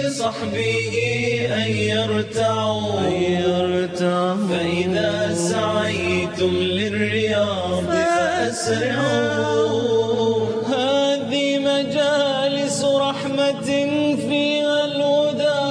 صحبه أن يرتعوا فإذا سعيتم للرياض فأسرعوا هذه مجالس رحمة فيها الهدى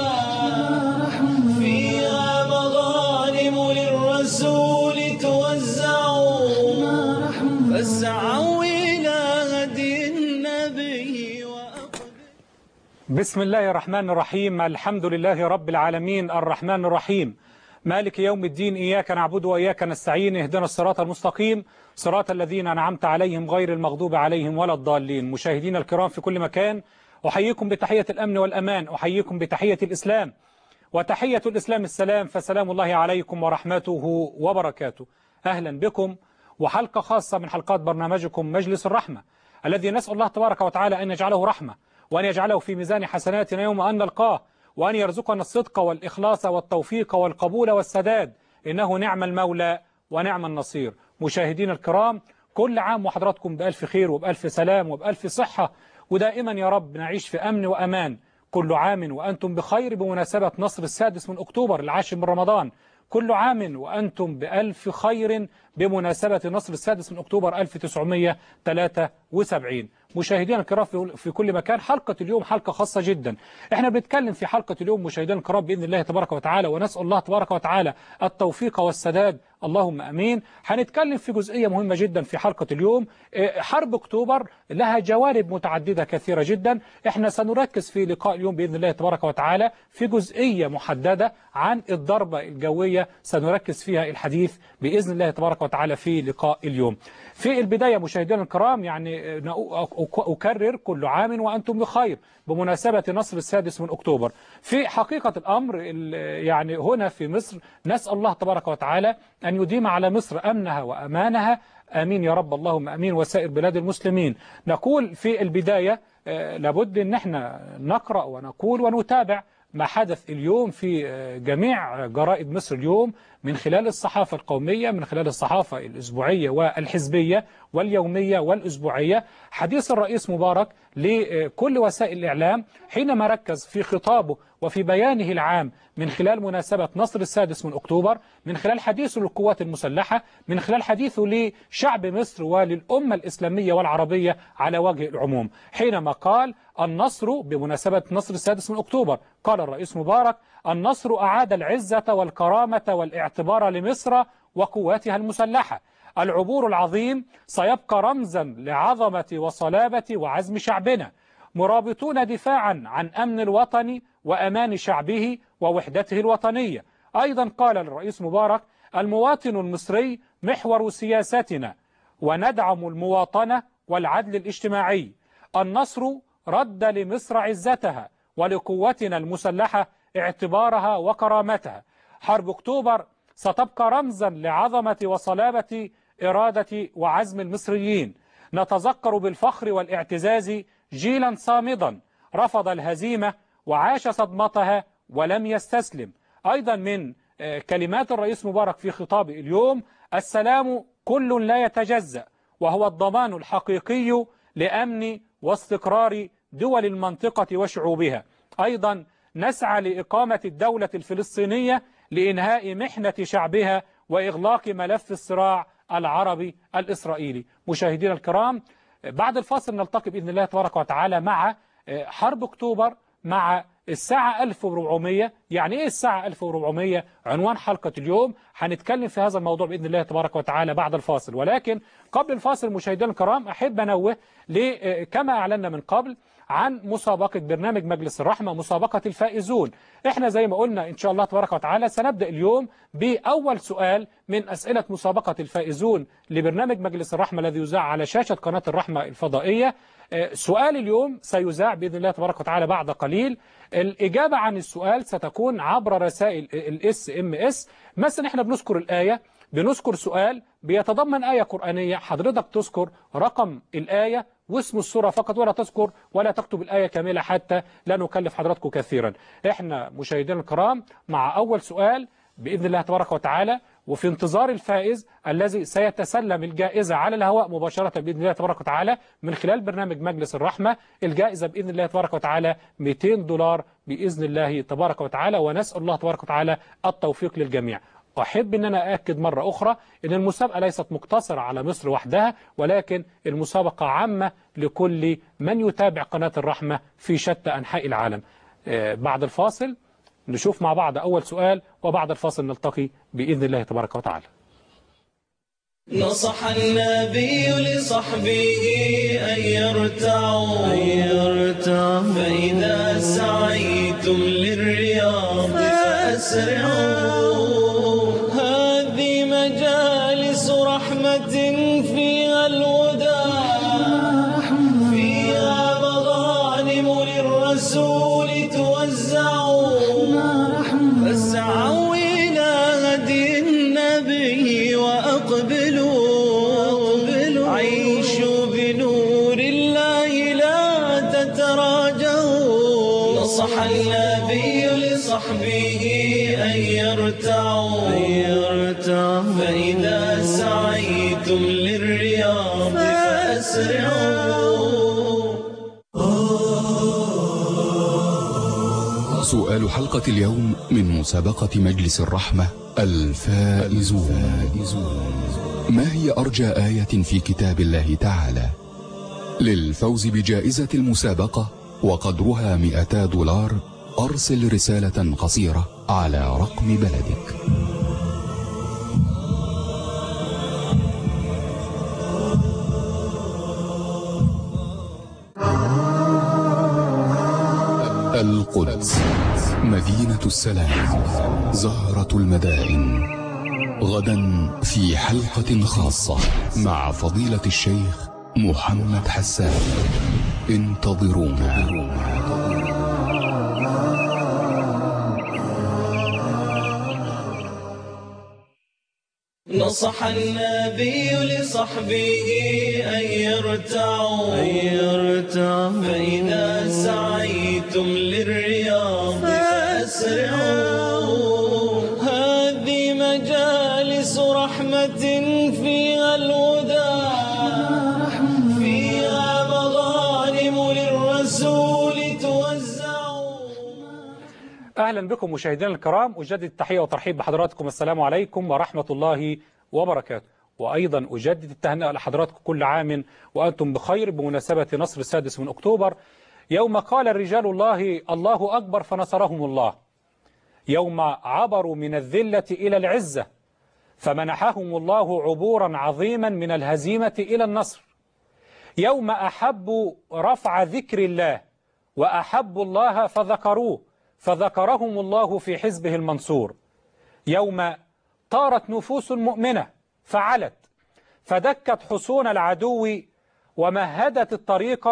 فيها مغانم للرسول توزعوا فاسعوا إلى هدي النبي بسم الله الرحمن الرحيم الحمد لله رب العالمين الرحمن الرحيم مالك يوم الدين إياك نعبد وإياك نستعين اهدنا الصراط المستقيم صراط الذين أنعمت عليهم غير المغضوب عليهم ولا الضالين مشاهدينا الكرام في كل مكان أحييكم بتحية الأمن والأمان أحييكم بتحية الإسلام وتحية الإسلام السلام فسلام الله عليكم ورحمته وبركاته أهلا بكم وحلقة خاصة من حلقات برنامجكم مجلس الرحمة الذي نسأل الله تبارك وتعالى أن يجعله رحمة وأن يجعله في ميزان حسناتنا يوم أن نلقاه وأن يرزقنا الصدق والإخلاص والتوفيق والقبول والسداد إنه نعم المولى ونعم النصير مشاهدينا الكرام كل عام وحضراتكم بألف خير وبألف سلام وبألف صحة ودائما يا رب نعيش في أمن وأمان كل عام وأنتم بخير بمناسبة نصر السادس من أكتوبر العاشر من رمضان كل عام وأنتم بألف خير بمناسبة نصر السادس من أكتوبر 1973 مشاهدينا الكرام في كل مكان حلقة اليوم حلقة خاصة جدا احنا بنتكلم في حلقة اليوم مشاهدينا الكرام بإذن الله تبارك وتعالى ونسأل الله تبارك وتعالى التوفيق والسداد اللهم أمين هنتكلم في جزئية مهمة جدا في حلقة اليوم حرب أكتوبر لها جوانب متعددة كثيرة جدا احنا سنركز في لقاء اليوم بإذن الله تبارك وتعالى في جزئية محددة عن الضربة الجوية سنركز فيها الحديث بإذن الله تبارك وتعالى في لقاء اليوم في البداية مشاهدينا الكرام يعني أكرر كل عام وأنتم بخير بمناسبة نصر السادس من أكتوبر في حقيقة الأمر يعني هنا في مصر نسأل الله تبارك وتعالى أن يديم على مصر أمنها وأمانها آمين يا رب اللهم أمين وسائر بلاد المسلمين نقول في البداية لابد أن احنا نقرأ ونقول ونتابع ما حدث اليوم في جميع جرائد مصر اليوم من خلال الصحافة القومية من خلال الصحافة الأسبوعية والحزبية واليومية والأسبوعية حديث الرئيس مبارك لكل وسائل الإعلام حينما ركز في خطابه وفي بيانه العام من خلال مناسبة نصر السادس من أكتوبر من خلال حديثه للقوات المسلحة من خلال حديثه لشعب مصر وللأمة الإسلامية والعربية على وجه العموم حينما قال النصر بمناسبة نصر السادس من أكتوبر قال الرئيس مبارك النصر أعاد العزة والكرامة والاعتبار لمصر وقواتها المسلحة العبور العظيم سيبقى رمزا لعظمة وصلابة وعزم شعبنا مرابطون دفاعا عن أمن الوطن وأمان شعبه ووحدته الوطنية أيضا قال الرئيس مبارك المواطن المصري محور سياستنا وندعم المواطنة والعدل الاجتماعي النصر رد لمصر عزتها ولقوتنا المسلحة اعتبارها وكرامتها حرب أكتوبر ستبقى رمزا لعظمة وصلابة إرادة وعزم المصريين نتذكر بالفخر والاعتزاز جيلا صامدا رفض الهزيمة وعاش صدمتها ولم يستسلم أيضا من كلمات الرئيس مبارك في خطابه اليوم السلام كل لا يتجزأ وهو الضمان الحقيقي لأمن واستقرار دول المنطقة وشعوبها أيضا نسعى لإقامة الدولة الفلسطينية لإنهاء محنة شعبها وإغلاق ملف الصراع العربي الإسرائيلي مشاهدينا الكرام بعد الفاصل نلتقي بإذن الله تبارك وتعالى مع حرب أكتوبر مع الساعة 1400 يعني إيه الساعة 1400 عنوان حلقة اليوم هنتكلم في هذا الموضوع بإذن الله تبارك وتعالى بعد الفاصل ولكن قبل الفاصل مشاهدينا الكرام أحب أنوه كما أعلنا من قبل عن مسابقة برنامج مجلس الرحمة مسابقة الفائزون احنا زي ما قلنا ان شاء الله تبارك وتعالى سنبدأ اليوم بأول سؤال من أسئلة مسابقة الفائزون لبرنامج مجلس الرحمة الذي يذاع على شاشة قناة الرحمة الفضائية سؤال اليوم سيذاع بإذن الله تبارك وتعالى بعد قليل الإجابة عن السؤال ستكون عبر رسائل الاس ام اس مثلا احنا بنذكر الآية بنذكر سؤال بيتضمن آية قرآنية حضرتك تذكر رقم الآية واسم السورة فقط ولا تذكر ولا تكتب الآية كاملة حتى لا نكلف حضراتكم كثيرا احنا مشاهدينا الكرام مع أول سؤال بإذن الله تبارك وتعالى وفي انتظار الفائز الذي سيتسلم الجائزة على الهواء مباشرة بإذن الله تبارك وتعالى من خلال برنامج مجلس الرحمة الجائزة بإذن الله تبارك وتعالى 200 دولار بإذن الله تبارك وتعالى ونسأل الله تبارك وتعالى التوفيق للجميع أحب أن أنا أأكد مرة أخرى أن المسابقة ليست مقتصرة على مصر وحدها ولكن المسابقة عامة لكل من يتابع قناة الرحمة في شتى أنحاء العالم آه، بعد الفاصل نشوف مع بعض أول سؤال وبعد الفاصل نلتقي بإذن الله تبارك وتعالى نصح النبي لصحبه أن يرتعوا أن يرتعوا فإذا سعيتم للرياض فأسرعوا هذه مجالس رحمة فيها الهدى فيها مغانم للرسول توزعوا فاسعوا إلى هدي النبي وأقبلوا عيشوا بنور الله لا تتراجعوا نصح النبي لصحبه أن يرتعوا فإذا سعيتم للرياض فأسرعوا سؤال حلقة اليوم من مسابقة مجلس الرحمة الفائزون ما هي أرجى آية في كتاب الله تعالى للفوز بجائزة المسابقة وقدرها 200 دولار أرسل رسالة قصيرة على رقم بلدك القدس مدينة السلام زهرة المدائن غدا في حلقة خاصة مع فضيلة الشيخ محمد حسان انتظرونا نصح النبي لصحبه أن يرتعوا أن يرتعوا فإذا سعيتم للرياض فأسرعوا هذه مجالس رحمة فيها الهدى فيها مغانم للرسول توزعوا أهلا بكم مشاهدينا الكرام أجدد التحية والترحيب بحضراتكم السلام عليكم ورحمة الله وبركاته وأيضا أجدد التهنئة لحضراتكم كل عام وأنتم بخير بمناسبة نصر السادس من أكتوبر يوم قال الرجال الله الله أكبر فنصرهم الله يوم عبروا من الذلة إلى العزة فمنحهم الله عبورا عظيما من الهزيمة إلى النصر يوم أحبوا رفع ذكر الله وأحبوا الله فذكروه فذكرهم الله في حزبه المنصور يوم طارت نفوس مؤمنة فعلت فدكت حصون العدو ومهدت الطريق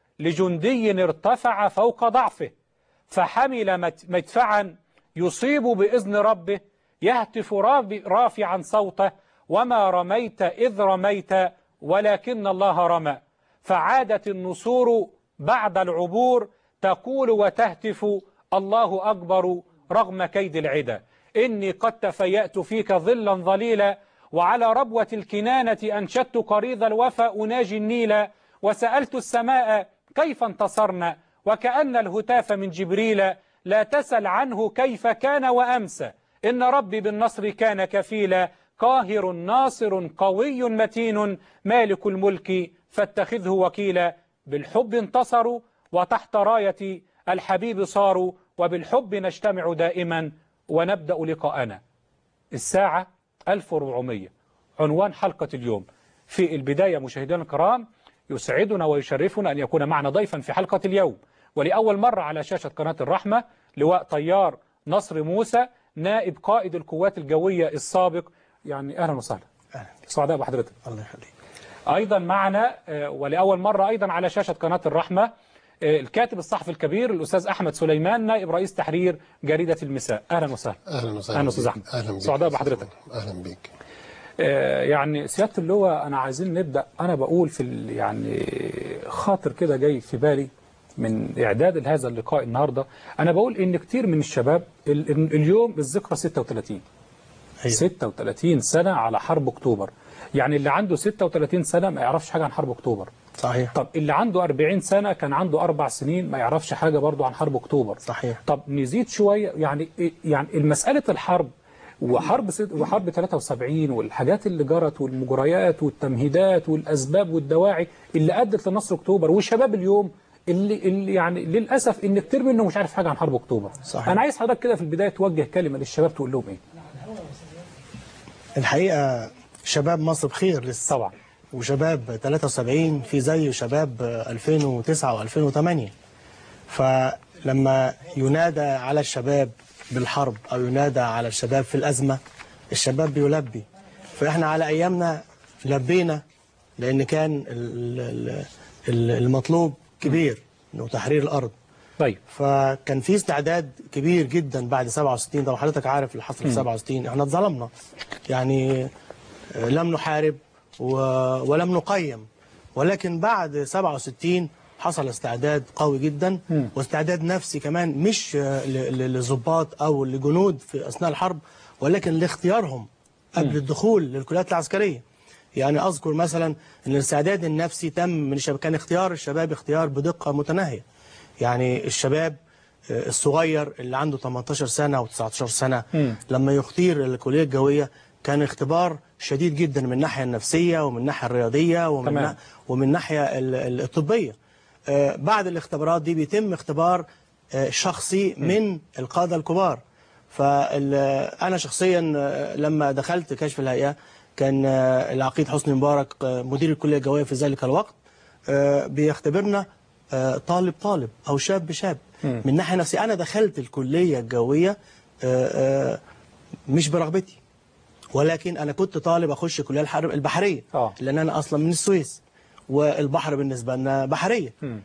لجندي ارتفع فوق ضعفه فحمل مت- مدفعا يصيب بإذن ربه يهتف راب- رافعا صوته وما رميت إذ رميت ولكن الله رمى فعادت النصور بعد العبور تقول وتهتف الله أكبر رغم كيد العدا إني قد تفيأت فيك ظلا ظليلا وعلى ربوة الكنانة أنشدت قريض الوفا أناجي النيل وسألت السماء كيف انتصرنا وكأن الهتاف من جبريل لا تسل عنه كيف كان وأمسى إن ربي بالنصر كان كفيلا قاهر ناصر قوي متين مالك الملك فاتخذه وكيلا بالحب انتصروا وتحت راية الحبيب صاروا وبالحب نجتمع دائما ونبدأ لقاءنا الساعة 1400 عنوان حلقة اليوم في البداية مشاهدينا الكرام يسعدنا ويشرفنا أن يكون معنا ضيفا في حلقة اليوم ولأول مرة على شاشة قناة الرحمة لواء طيار نصر موسى نائب قائد القوات الجوية السابق يعني أهلا وسهلا أهلا سعداء بحضرتك الله يخليك أيضا معنا آه، ولأول مرة أيضا على شاشة قناة الرحمة آه، الكاتب الصحفي الكبير الأستاذ أحمد سليمان نائب رئيس تحرير جريدة المساء أهلا وسهلا اهلا وسهلا أهلا أستاذ بيك. أحمد. اهلا بك سعداء بحضرتك. اهلا بك آه، يعني سيادة اللواء أنا عايزين نبدأ أنا بقول في ال- يعني خاطر كده جاي في بالي من إعداد لهذا اللقاء النهاردة أنا بقول إن كتير من الشباب ال- ال- اليوم الذكرى 36 أيوة. 36 سنة على حرب أكتوبر يعني اللي عنده 36 سنة ما يعرفش حاجة عن حرب أكتوبر صحيح طب اللي عنده 40 سنة كان عنده أربع سنين ما يعرفش حاجة برضو عن حرب أكتوبر صحيح. طب نزيد شوية يعني يعني المسألة الحرب وحرب ست وحرب 73 والحاجات اللي جرت والمجريات والتمهيدات والأسباب والدواعي اللي أدت لنصر أكتوبر والشباب اليوم اللي, اللي يعني للأسف إن كتير منه مش عارف حاجة عن حرب أكتوبر صحيح. أنا عايز حضرتك كده في البداية توجه كلمة للشباب تقول لهم إيه الحقيقة شباب مصر بخير لسه طبعا وشباب 73 في زي شباب 2009 و2008 فلما ينادى على الشباب بالحرب أو ينادى على الشباب في الأزمة الشباب بيلبي فإحنا على أيامنا لبينا لأن كان ال- ال- ال- المطلوب كبير إنه تحرير الأرض طيب فكان في استعداد كبير جدا بعد 67 طبعا حضرتك عارف اللي حصل في 67 احنا اتظلمنا يعني آه، لم نحارب و... ولم نقيم ولكن بعد 67 حصل استعداد قوي جدا واستعداد نفسي كمان مش آه، ل- ل- للضباط او لجنود في اثناء الحرب ولكن لاختيارهم قبل الدخول للكليات العسكريه يعني اذكر مثلا ان الاستعداد النفسي تم من الشباب كان اختيار الشباب اختيار بدقه متناهيه يعني الشباب آه، الصغير اللي عنده 18 سنه او 19 سنه لما يختير الكليه الجويه كان اختبار شديد جدا من الناحيه النفسيه ومن الناحيه الرياضيه ومن تمام. نا- ومن الناحيه ال- ال- الطبيه آه، بعد الاختبارات دي بيتم اختبار آه، شخصي من القاده الكبار فأنا شخصيا آه، لما دخلت كشف الهيئة كان آه، العقيد حسني مبارك آه، مدير الكلية الجوية في ذلك الوقت آه، بيختبرنا آه، طالب طالب أو شاب شاب من ناحية نفسية أنا دخلت الكلية الجوية آه، آه، مش برغبتي ولكن انا كنت طالب اخش كليه الحرب البحريه آه. لان انا اصلا من السويس والبحر بالنسبه لنا بحريه مم.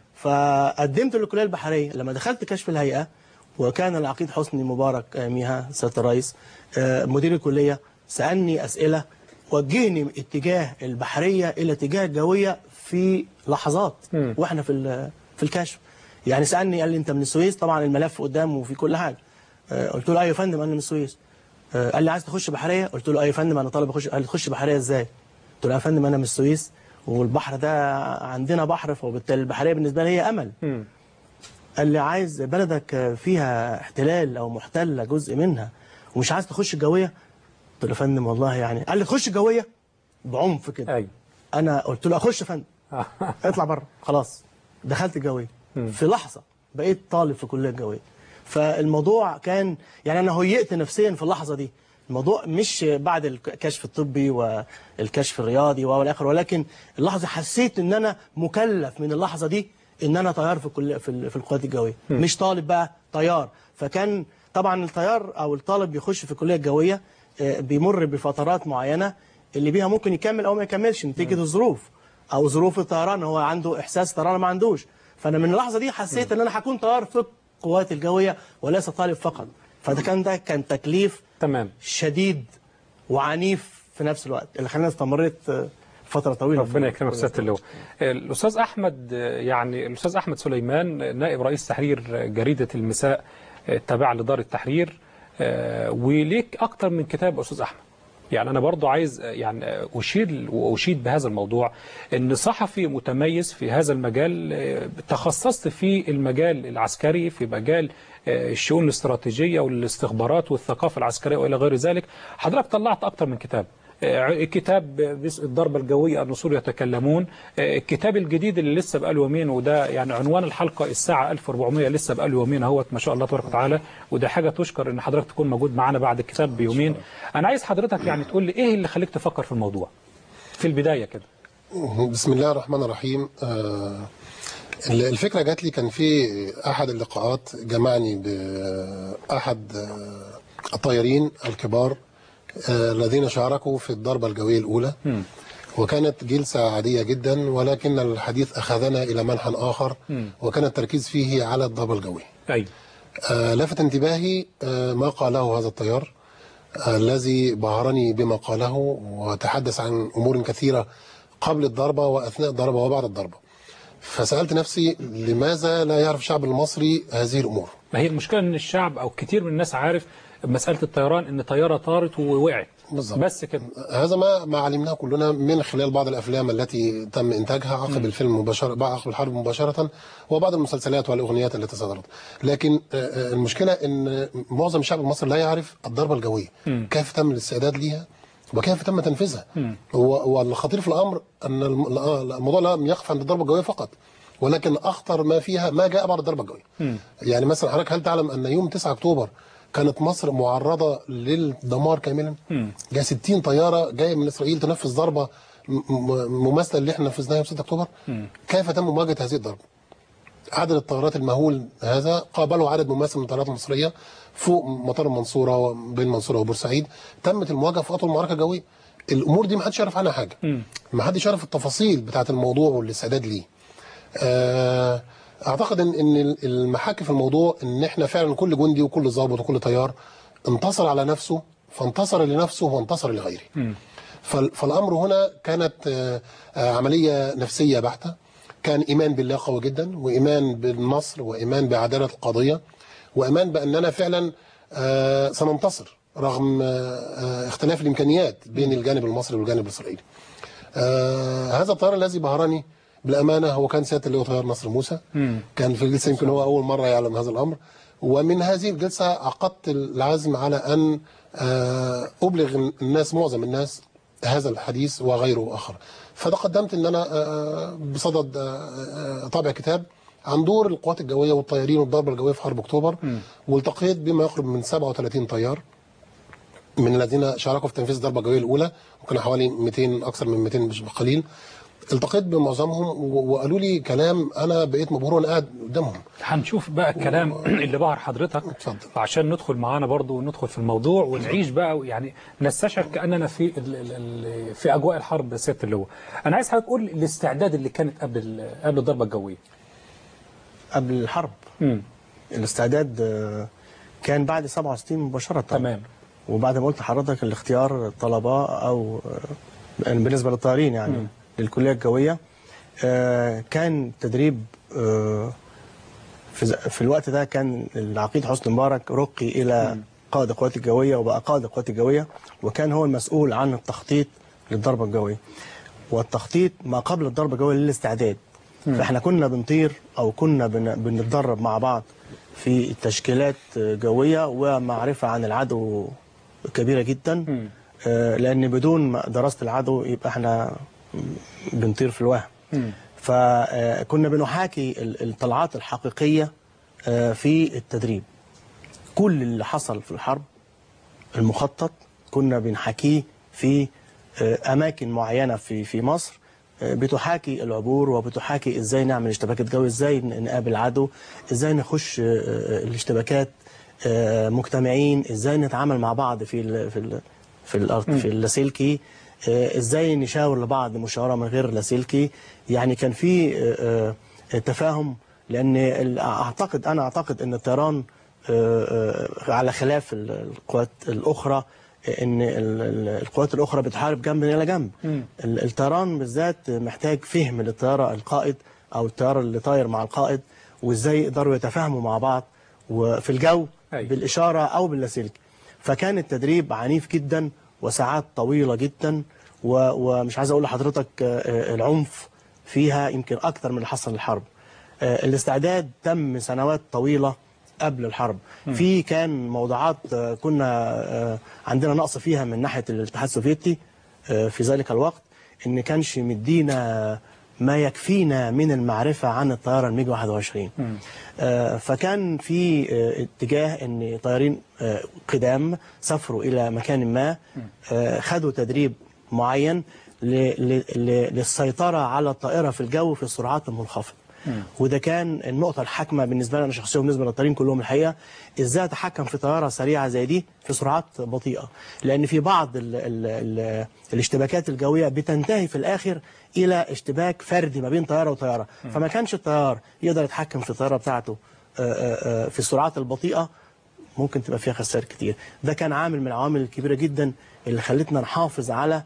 فقدمت للكليه البحريه لما دخلت كشف الهيئه وكان العقيد حسني مبارك اياميها سياده الرئيس آه، مدير الكليه سالني اسئله وجهني من اتجاه البحريه الى اتجاه الجويه في لحظات مم. واحنا في ال- في الكشف يعني سالني قال لي انت من السويس طبعا الملف قدامه وفي كل حاجه آه، قلت له ايوه يا فندم انا من السويس آه، قال لي عايز تخش بحريه قلت له ايوه يا فندم انا طالب اخش قال لي تخش بحريه ازاي قلت له يا فندم انا من السويس والبحر ده عندنا بحر فبالتالي البحريه بالنسبه لي هي امل مم. قال لي عايز بلدك فيها احتلال او محتله جزء منها ومش عايز تخش الجويه قلت له يا فندم والله يعني قال لي تخش الجويه بعنف كده أيوة انا قلت له اخش يا فندم اطلع بره خلاص دخلت الجويه في لحظه بقيت طالب في كليه الجويه فالموضوع كان يعني انا هيئت نفسيا في اللحظه دي الموضوع مش بعد الكشف الطبي والكشف الرياضي والى اخره ولكن اللحظه حسيت ان انا مكلف من اللحظه دي ان انا طيار في كل في, ال- في القوات الجويه مش طالب بقى طيار فكان طبعا الطيار او الطالب بيخش في الكليه الجويه آه، بيمر بفترات معينه اللي بيها ممكن يكمل او ما يكملش نتيجه الظروف او ظروف الطيران هو عنده احساس طيران ما عندوش فانا من اللحظه دي حسيت ان انا هكون طيار في القوات الجويه وليس طالب فقط فده كان ده كان تكليف تمام شديد وعنيف في نفس الوقت اللي خلاني استمريت آه، فتره طويله ربنا في- يكرمك سياده اللواء الاستاذ احمد آه، يعني الاستاذ احمد سليمان آه، نائب رئيس تحرير آه، جريده المساء آه، التابعه لدار التحرير آه، وليك اكتر من كتاب يا استاذ احمد يعني انا برضو عايز آه، يعني آه، اشير واشيد بهذا الموضوع ان صحفي متميز في هذا المجال آه، تخصصت في المجال العسكري في مجال آه، الشؤون الاستراتيجيه والاستخبارات والثقافه العسكريه والى غير ذلك حضرتك طلعت اكتر من كتاب آه، كتاب بس- الضربة الجوية النصور يتكلمون آه، الكتاب الجديد اللي لسه بقاله يومين وده يعني عنوان الحلقة الساعة 1400 لسه بقاله يومين اهوت ما شاء الله تبارك وتعالى وده حاجة تشكر ان حضرتك تكون موجود معانا بعد الكتاب بيومين انا عايز حضرتك يعني تقول لي ايه اللي خليك تفكر في الموضوع في البداية كده بسم الله الرحمن الرحيم آه، الفكرة جات لي كان في أحد اللقاءات جمعني بأحد آه، الطيارين الكبار آه، الذين شاركوا في الضربة الجوية الأولى وكانت جلسة عادية جدا ولكن الحديث أخذنا إلى منحى آخر وكان التركيز فيه على الضربة الجوية ايوه آه، لفت انتباهي آه، ما قاله هذا الطيار آه، الذي بهرني بما قاله وتحدث عن أمور كثيرة قبل الضربة وأثناء الضربة وبعد الضربة فسألت نفسي لماذا لا يعرف الشعب المصري هذه الأمور ما هي المشكلة ان الشعب او كتير من الناس عارف مساله الطيران ان طياره طارت ووقعت بالظبط. بس كده هذا ما ما علمناه كلنا من خلال بعض الافلام التي تم انتاجها عقب الفيلم مباشره بعد عقب الحرب مباشره وبعض المسلسلات والاغنيات التي صدرت لكن آه، آه، المشكله ان معظم الشعب المصري لا يعرف الضربه الجويه كيف تم الاستعداد ليها وكيف تم تنفيذها و- والخطير في الامر ان الم- آه، الموضوع لم يقف عند الضربه الجويه فقط ولكن اخطر ما فيها ما جاء بعد الضربه الجويه يعني مثلا حضرتك هل تعلم ان يوم 9 اكتوبر كانت مصر معرضه للدمار كاملا جاء 60 طياره جايه من اسرائيل تنفذ ضربه م- م- مماثله اللي احنا نفذناها يوم 6 اكتوبر كيف تم مواجهه هذه الضربه عدد الطيارات المهول هذا قابله عدد مماثل من الطيارات المصريه فوق مطار المنصوره بين المنصوره وبورسعيد تمت المواجهه في اطول معركه جويه الامور دي ما حدش يعرف عنها حاجه ما حدش يعرف التفاصيل بتاعه الموضوع والاستعداد ليه آه، اعتقد ان ان المحك في الموضوع ان احنا فعلا كل جندي وكل ضابط وكل طيار انتصر على نفسه فانتصر لنفسه وانتصر لغيره فال- فالامر هنا كانت آه، آه، عمليه نفسيه بحته كان ايمان بالله قوي جدا وايمان بالنصر وايمان بعداله القضيه وايمان باننا فعلا آه، سننتصر رغم آه، آه، اختلاف الامكانيات بين الجانب المصري والجانب الاسرائيلي. آه هذا الطيار الذي بهرني بالامانه هو كان سياده اللواء طيار نصر موسى كان في الجلسه يمكن هو اول مره يعلم هذا الامر ومن هذه الجلسه عقدت العزم على ان آه ابلغ الناس معظم الناس هذا الحديث وغيره اخر فتقدمت ان انا آه بصدد آه آه، طابع كتاب عن دور القوات الجويه والطيارين والضربه الجويه في حرب اكتوبر والتقيت بما يقرب من 37 طيار من الذين شاركوا في تنفيذ الضربه الجويه الاولى وكانوا حوالي 200 اكثر من 200 مش قليل التقيت بمعظمهم و- وقالوا لي كلام انا بقيت مبهور وانا قاعد قدامهم هنشوف بقى الكلام اللي بهر حضرتك اتفضل. عشان ندخل معانا برضو وندخل في الموضوع ونعيش بقى يعني نستشعر كاننا في ال ال ال في اجواء الحرب سياده اللواء. انا عايز حضرتك تقول الاستعداد اللي كانت قبل ال- قبل الضربه الجويه. قبل الحرب امم الاستعداد آه، كان بعد 67 مباشرة تمام. وبعد ما قلت لحضرتك الاختيار الطلبة أو آه، بالنسبة للطيارين يعني للكلية الجوية آه، كان تدريب آه، في ز- في الوقت ده كان العقيد حسني مبارك رقي إلى قائد القوات الجوية وبقى قائد القوات الجوية وكان هو المسؤول عن التخطيط للضربة الجوية والتخطيط ما قبل الضربة الجوية للاستعداد فاحنا كنا بنطير او كنا بن- بنتدرب مع بعض في تشكيلات جوية ومعرفة عن العدو كبيرة جدا آه، لان بدون ما دراسة العدو يبقى احنا بنطير في الوهم فكنا بنحاكي ال- الطلعات الحقيقية آه، في التدريب كل اللي حصل في الحرب المخطط كنا بنحكيه في آه، اماكن معينه في في مصر آه، بتحاكي العبور وبتحاكي ازاي نعمل اشتباكات جو ازاي ن- نقابل عدو ازاي نخش آه، آه، الاشتباكات آه، مجتمعين ازاي نتعامل مع بعض في ال في ال في الارض في اللاسلكي آه، ازاي نشاور لبعض مشاوره من غير لاسلكي يعني كان في آه، آه، تفاهم لان ال- اعتقد انا اعتقد ان الطيران آه، آه، على خلاف ال- القوات الاخرى ان ال- ال- القوات الاخرى بتحارب جنب الى جنب ال- الطيران بالذات محتاج فهم للطياره القائد او الطياره اللي طاير مع القائد وازاي يقدروا يتفاهموا مع بعض وفي الجو أيوة. بالاشاره او باللاسلكي فكان التدريب عنيف جدا وساعات طويله جدا و- ومش عايز اقول لحضرتك آه، آه، العنف فيها يمكن اكتر من اللي حصل الحرب آه، الاستعداد تم سنوات طويله قبل الحرب في كان موضوعات آه، كنا آه، عندنا نقص فيها من ناحيه الاتحاد السوفيتي آه، في ذلك الوقت ان كانش مدينا ما يكفينا من المعرفه عن الطياره الميج 21 آه، فكان في آه، اتجاه ان طيارين آه، قدام سافروا الى مكان ما آه، خدوا تدريب معين ل- ل- ل- للسيطره على الطائره في الجو في السرعات المنخفضه وده كان النقطة الحاكمة بالنسبة لي أنا شخصيا وبالنسبة للطيارين كلهم الحقيقة إزاي أتحكم في طيارة سريعة زي دي في سرعات بطيئة لأن في بعض ال ال ال الاشتباكات الجوية بتنتهي في الآخر إلى اشتباك فردي ما بين طيارة وطيارة فما كانش الطيار يقدر يتحكم في الطيارة بتاعته آه، آه، آه، في السرعات البطيئة ممكن تبقى فيها خسائر كتير ده كان عامل من العوامل الكبيرة جدا اللي خلتنا نحافظ على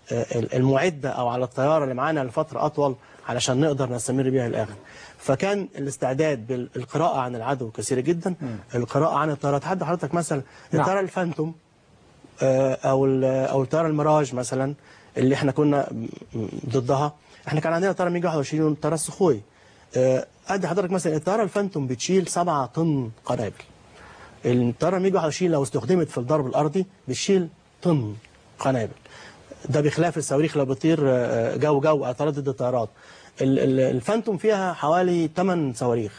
آه، المعده او على الطياره اللي معانا لفتره اطول علشان نقدر نستمر بيها للاخر فكان الاستعداد بالقراءه عن العدو كثيره جدا القراءه عن الطيارات حد حضرتك مثلا نعم. الطياره الفانتوم آه، او ال- او الطياره الميراج مثلا اللي احنا كنا م- م- ضدها احنا كان عندنا طياره 121 والطياره السخوي آه، ادي حضرتك مثلا الطياره الفانتوم بتشيل 7 طن قنابل الطياره 121 لو استخدمت في الضرب الارضي بتشيل طن قنابل ده بخلاف الصواريخ لو بتطير آه، جو جو اطارات ضد الطيارات ال- ال- الفانتوم فيها حوالي 8 صواريخ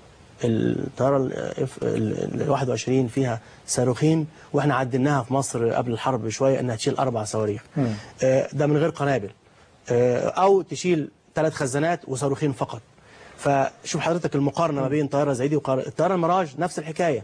الطياره ال F- ال- ال 21 فيها صاروخين واحنا عدلناها في مصر قبل الحرب بشويه انها تشيل اربع صواريخ آه، ده من غير قنابل آه، او تشيل ثلاث خزانات وصاروخين فقط فشوف حضرتك المقارنه ما بين طياره زي دي وطياره الطياره الميراج نفس الحكايه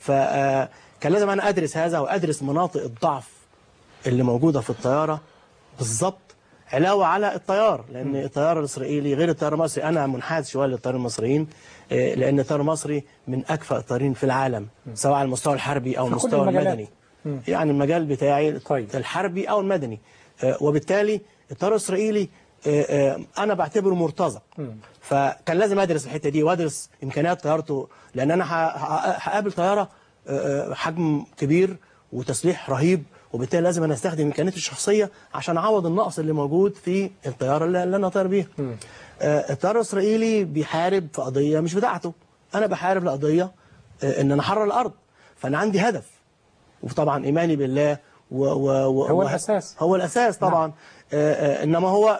فكان لازم انا ادرس هذا وادرس مناطق الضعف اللي موجوده في الطياره بالظبط علاوه على الطيار لان الطيار الاسرائيلي غير الطيار المصري انا منحاز شويه للطيار المصريين آه، لان الطيار المصري من اكفأ الطيارين في العالم سواء على المستوى الحربي او في كل المستوى المجالات. المدني يعني المجال بتاعي طيب. الحربي او المدني آه، وبالتالي الطيار الاسرائيلي آه، آه، انا بعتبره مرتزق فكان لازم ادرس الحته دي وادرس امكانيات طيارته لان انا ه- ه- هقابل طياره آه، آه، حجم كبير وتسليح رهيب وبالتالي لازم انا استخدم امكانياتي الشخصيه عشان اعوض النقص اللي موجود في الطياره اللي اللي انا طاير بيها. آه، الطيار الاسرائيلي بيحارب في قضيه مش بتاعته انا بحارب لقضيه آه، ان انا احرر الارض فانا عندي هدف وطبعا ايماني بالله و و و هو و- الأساس. هو الاساس طبعا آه آه انما هو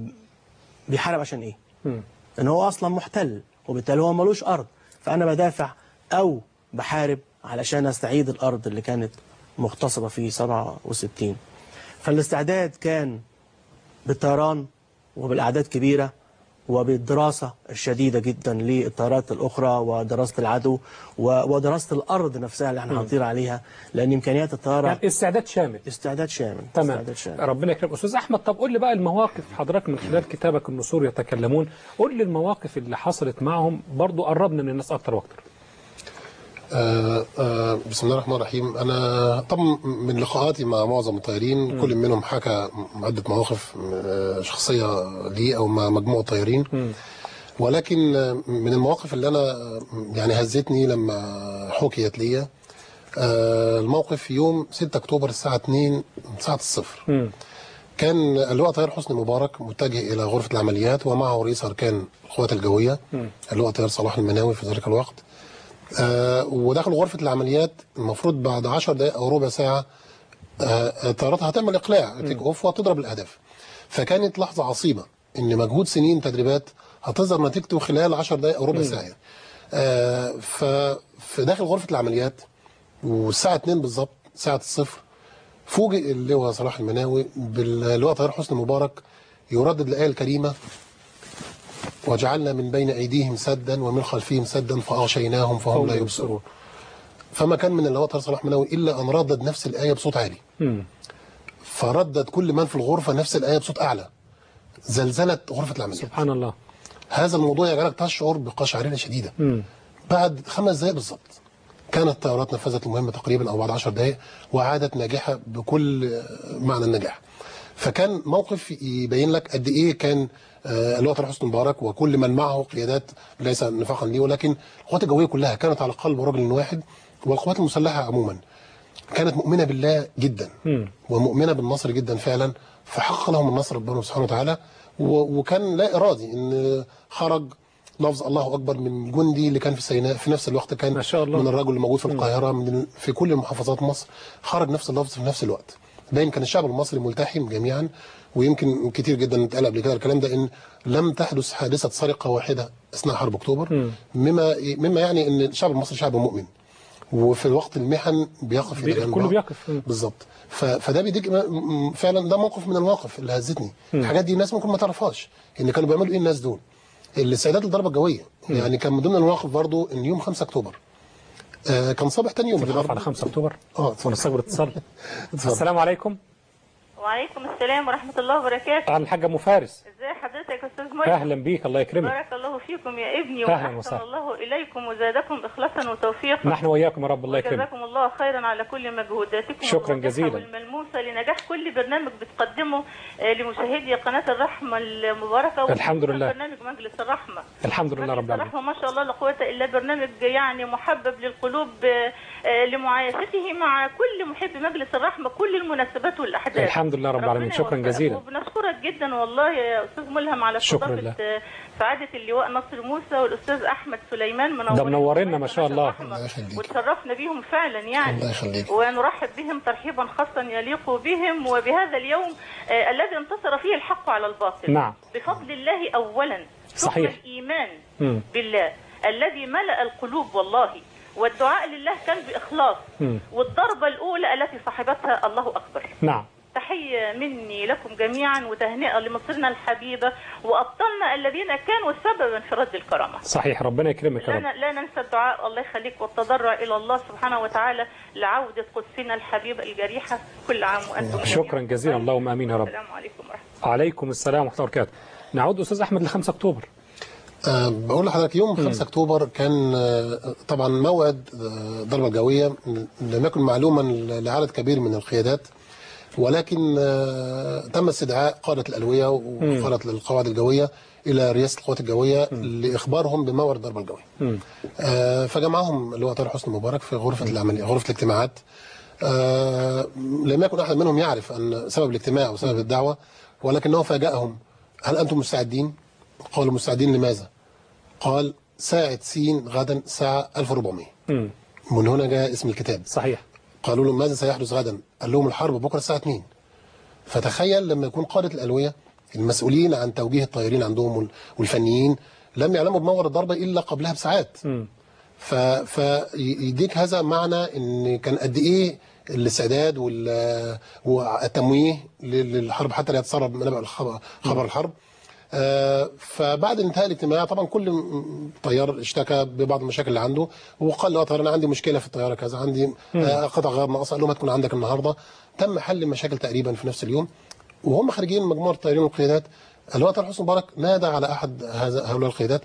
بيحارب عشان ايه؟ ان هو اصلا محتل وبالتالي هو ملوش ارض فانا بدافع او بحارب علشان استعيد الارض اللي كانت مغتصبه في 67 فالاستعداد كان بالطيران وبالاعداد كبيره وبالدراسه الشديده جدا للطيارات الاخرى ودراسه العدو و- ودراسه الارض نفسها اللي احنا هنطير عليها لان امكانيات الطياره يعني استعداد شامل استعداد شامل تمام استعداد شامل ربنا يكرمك استاذ احمد طب قول لي بقى المواقف حضرتك من خلال كتابك النسور يتكلمون قول لي المواقف اللي حصلت معهم برضو قربنا من الناس اكتر واكتر آه آه بسم الله الرحمن الرحيم انا طبعا من لقاءاتي مع معظم الطيارين كل منهم حكى عده مواقف آه شخصيه لي او مع مجموعه طيارين ولكن آه، من المواقف اللي انا آه، يعني هزتني لما حكيت لي آه الموقف في يوم 6 اكتوبر الساعه 2 ساعه الصفر كان اللواء طيار حسني مبارك متجه الى غرفه العمليات ومعه رئيس اركان القوات الجويه اللواء طيار صلاح المناوي في ذلك الوقت آه وداخل غرفة العمليات المفروض بعد 10 دقائق أو ربع ساعة آه الطيارات هتعمل إقلاع تيك أوف وتضرب الأهداف فكانت لحظة عصيبة إن مجهود سنين تدريبات هتظهر نتيجته خلال 10 دقائق أو ربع ساعة آه ففي داخل غرفة العمليات والساعة 2 بالظبط ساعة الصفر فوجئ اللواء صلاح المناوي باللواء طيار حسني مبارك يردد الآية الكريمة وجعلنا من بين أيديهم سدا ومن خلفهم سدا فأغشيناهم فهم لا يبصرون فما كان من اللواء طيار صلاح المناوي إلا أن ردد نفس الآية بصوت عالي فردد كل من في الغرفة نفس الآية بصوت أعلى زلزلت غرفة العمليات سبحان الله هذا الموضوع يجعلك تشعر بقشعريرة شديدة بعد خمس دقائق بالظبط كانت الطيارات نفذت المهمة تقريبا أو بعد عشر دقائق وعادت ناجحة بكل معنى النجاح فكان موقف يبين لك قد إيه كان آه، اللواء طارق حسني مبارك وكل من معه قيادات ليس نفاقا ليه ولكن القوات الجوية كلها كانت على قلب رجل واحد والقوات المسلحة عموما كانت مؤمنة بالله جدا ومؤمنة بالنصر جدا فعلا فحقق لهم النصر ربنا سبحانه وتعالى و- وكان لا إرادي إن خرج لفظ الله أكبر من جندي اللي كان في سيناء في نفس الوقت كان ما شاء الله. من الرجل اللي موجود في القاهرة من ال- في كل محافظات مصر خرج نفس اللفظ في نفس الوقت باين كان الشعب المصري ملتحم جميعا ويمكن كتير جدا اتقال قبل كده الكلام ده ان لم تحدث حادثه سرقه واحده اثناء حرب اكتوبر مما مما يعني ان الشعب المصري شعب مؤمن وفي الوقت المحن بيقف بي- الى جنب كله بعض. بيقف. مم. بالظبط ف- فده بيديك م- م- فعلا ده موقف من المواقف اللي هزتني الحاجات دي الناس ممكن ما تعرفهاش ان كانوا بيعملوا ايه الناس دول الاستعداد للضربه الجويه يعني كان من ضمن المواقف برضو ان يوم 5 اكتوبر آه كان صباح تاني يوم تيجي نقف على الحرب 5 اكتوبر اه ونستقبل اتصال السلام عليكم وعليكم السلام ورحمة الله وبركاته عن الحاجة ام فارس ازي ازي حضرتك يا استاذ مجد اهلا بيك الله يكرمك بارك الله فيكم يا ابني أهلا واحسن وسهلا. الله اليكم وزادكم اخلاصا وتوفيقا نحن وإياكم يا رب الله يكرمك جزاكم الله خيرا على كل مجهوداتكم شكراً الواضحة جزيلاً. والملموسه لنجاح كل برنامج بتقدمه آه، لمشاهدي قناه الرحمه المباركه الحمد لله. برنامج مجلس الرحمه الحمد لله رب مجلس العالمين الرحمه ما شاء الله لا قوه الا برنامج يعني محبب للقلوب آه، آه، لمعايشته مع كل محب مجلس الرحمه كل المناسبات والاحداث الحمد لله رب العالمين. ربنا شكراً يوفقك. جزيلاً. وبنشكرك جدا والله يا استاذ ملهم على شكراً استضافه لله. آه، سعاده اللواء نصر موسى والاستاذ احمد سليمان منورين ده منورنا ما شاء الله. الله يخليك. وتشرفنا بهم فعلا يعني الله يخليك. ونرحب بهم ترحيبا خاصا يليق بهم وبهذا اليوم آه الذي انتصر فيه الحق على الباطل نعم. بفضل الله اولا ثم صحيح. الايمان مم. بالله الذي ملأ القلوب والله والدعاء لله كان بإخلاص مم. والضربة الأولى التي صاحبتها الله أكبر نعم تحية مني لكم جميعا وتهنئة لمصرنا الحبيبة وأبطالنا الذين كانوا سببا في رد الكرامة صحيح ربنا يكرمك يا لا, رب ن- لا ننسى الدعاء الله يخليك والتضرع إلى الله سبحانه وتعالى لعودة قدسنا الحبيبة الجريحة كل عام وأنتم جميعاً شكرا جزيلا اللهم امين يا رب السلام عليكم ورحمة الله عليكم السلام ورحمه الله وبركاته نعود استاذ احمد ل 5 اكتوبر أه بقول لحضرتك يوم 5 اكتوبر كان آه، طبعا موعد آه، الضربه الجويه لم يكن معلوما لعدد كبير من القيادات ولكن آه، تم استدعاء قاده الالويه وقاده القواعد الجويه الى رئاسه القوات الجويه لاخبارهم بموعد الضربه الجويه. آه، فجمعهم اللي هو طارق حسني مبارك في غرفه العمليه غرفه الاجتماعات. آه، لم يكن احد منهم يعرف ان سبب الاجتماع وسبب الدعوه ولكنه فاجأهم هل انتم مستعدين؟ قالوا مستعدين لماذا؟ قال ساعة سين غدا الساعة 1400 مم. من هنا جاء اسم الكتاب صحيح قالوا لهم ماذا سيحدث غدا قال لهم الحرب بكرة الساعة 2 فتخيل لما يكون قادة الألوية المسؤولين عن توجيه الطيارين عندهم وال- والفنيين لم يعلموا بمورد الضربة إلا قبلها بساعات مم. ف... فيديك هذا معنى ان كان قد ايه الاستعداد وال... والتمويه لل- للحرب حتى لا يتسرب منابع الخبر خبر الحرب آه، فبعد انتهاء الاجتماع طبعا كل م- طيار اشتكى ببعض المشاكل اللي عنده وقال له طيار انا عندي مشكله في الطياره كذا عندي آه، قطع غيار ناقصه قال لهم هتكون عندك النهارده تم حل المشاكل تقريبا في نفس اليوم وهم خارجين مجموعه الطيارين والقيادات اللواء طارق حسني مبارك نادى على احد هذا هؤلاء القيادات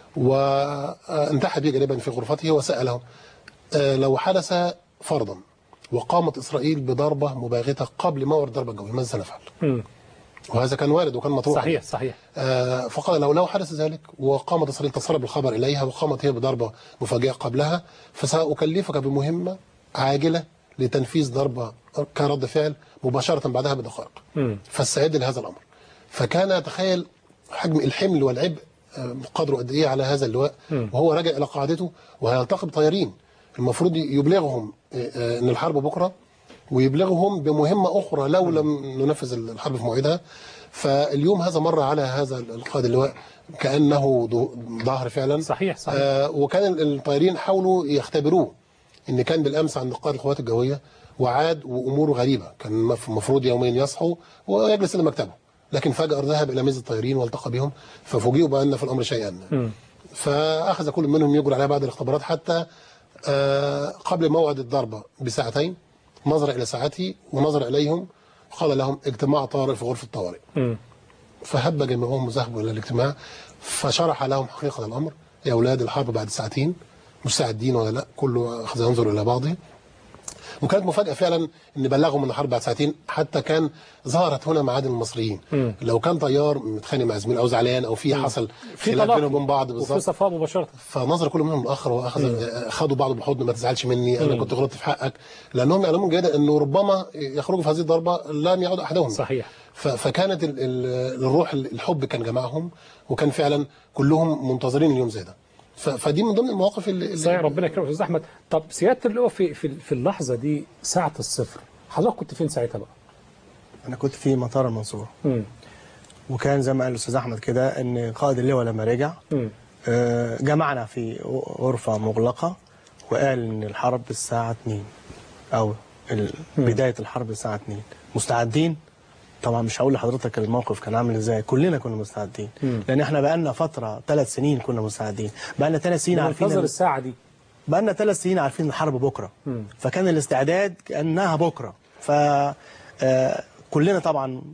وانتحى به جانبا في غرفته وسالهم آه، لو حدث فرضا وقامت اسرائيل بضربه مباغته قبل موعد الضربه الجويه ماذا سنفعل؟ مم. وهذا كان وارد وكان مطروح صحيح صحيح آه، فقال لو لو حدث ذلك وقامت اسرائيل تسرب الخبر اليها وقامت هي بضربه مفاجئه قبلها فساكلفك بمهمه عاجله لتنفيذ ضربه كرد فعل مباشره بعدها بدقائق مم. فاستعد لهذا الامر فكان تخيل حجم الحمل والعبء آه، قدره قد ايه على هذا اللواء وهو راجع الى قاعدته وهيلتقي بطيارين المفروض يبلغهم آه، آه، ان الحرب بكره ويبلغهم بمهمه اخرى لو لم ننفذ الحرب في موعدها فاليوم هذا مر على هذا القائد اللواء كانه ض- ظهر فعلا صحيح صحيح آه وكان الطيارين حاولوا يختبروه ان كان بالامس عند قائد القوات الجويه وعاد واموره غريبه كان مف- المفروض يومين يصحوا ويجلس الى مكتبه لكن فجاه ذهب الى ميز الطيارين والتقى بهم ففوجئوا بان في الامر شيئا فاخذ كل منهم يجري عليها بعد الاختبارات حتى آه قبل موعد الضربه بساعتين نظر الى ساعته ونظر اليهم وقال لهم اجتماع طارئ في غرفه الطوارئ مم. فهب جميعهم وذهبوا الى الاجتماع فشرح لهم حقيقه الامر يا اولاد الحرب بعد ساعتين مستعدين ولا لا كله اخذ ينظر الى بعضه وكانت مفاجاه فعلا ان بلغهم ان الحرب بعد ساعتين حتى كان ظهرت هنا معادن المصريين لو كان طيار متخانق مع زميل او زعلان او في حصل في خلاف تلاقي بينهم وبين بعض وفي بالظبط صفاء مباشره فنظر كل منهم الاخر واخذ خدوا بعض بالحضن ما تزعلش مني انا كنت غلطت في حقك لانهم يعلمون جيدا انه ربما يخرجوا في هذه الضربه لن يعود احدهم صحيح. ف- فكانت ال- ال- الروح الحب كان جمعهم وكان فعلا كلهم منتظرين اليوم زي ده ف- فدي من ضمن المواقف اللي, اللي صحيح ربنا يكرمك يا استاذ احمد طب سياده اللواء في في في اللحظه دي ساعه الصفر حضرتك كنت فين ساعتها بقى؟ انا كنت في مطار المنصوره مم. وكان زي ما قال الاستاذ احمد كده ان قائد اللواء لما رجع مم. آه، جمعنا في غرفه مغلقه وقال ان الحرب الساعه 2 او ال- بدايه الحرب الساعه 2 مستعدين طبعا مش هقول لحضرتك الموقف كان عامل ازاي كلنا كنا مستعدين لان احنا بقالنا فتره ثلاث سنين كنا مستعدين بقالنا ثلاث سنين عارفين منتظر ال- الساعه دي بقالنا ثلاث سنين عارفين الحرب بكره فكان الاستعداد كانها بكره ف آه، كلنا طبعا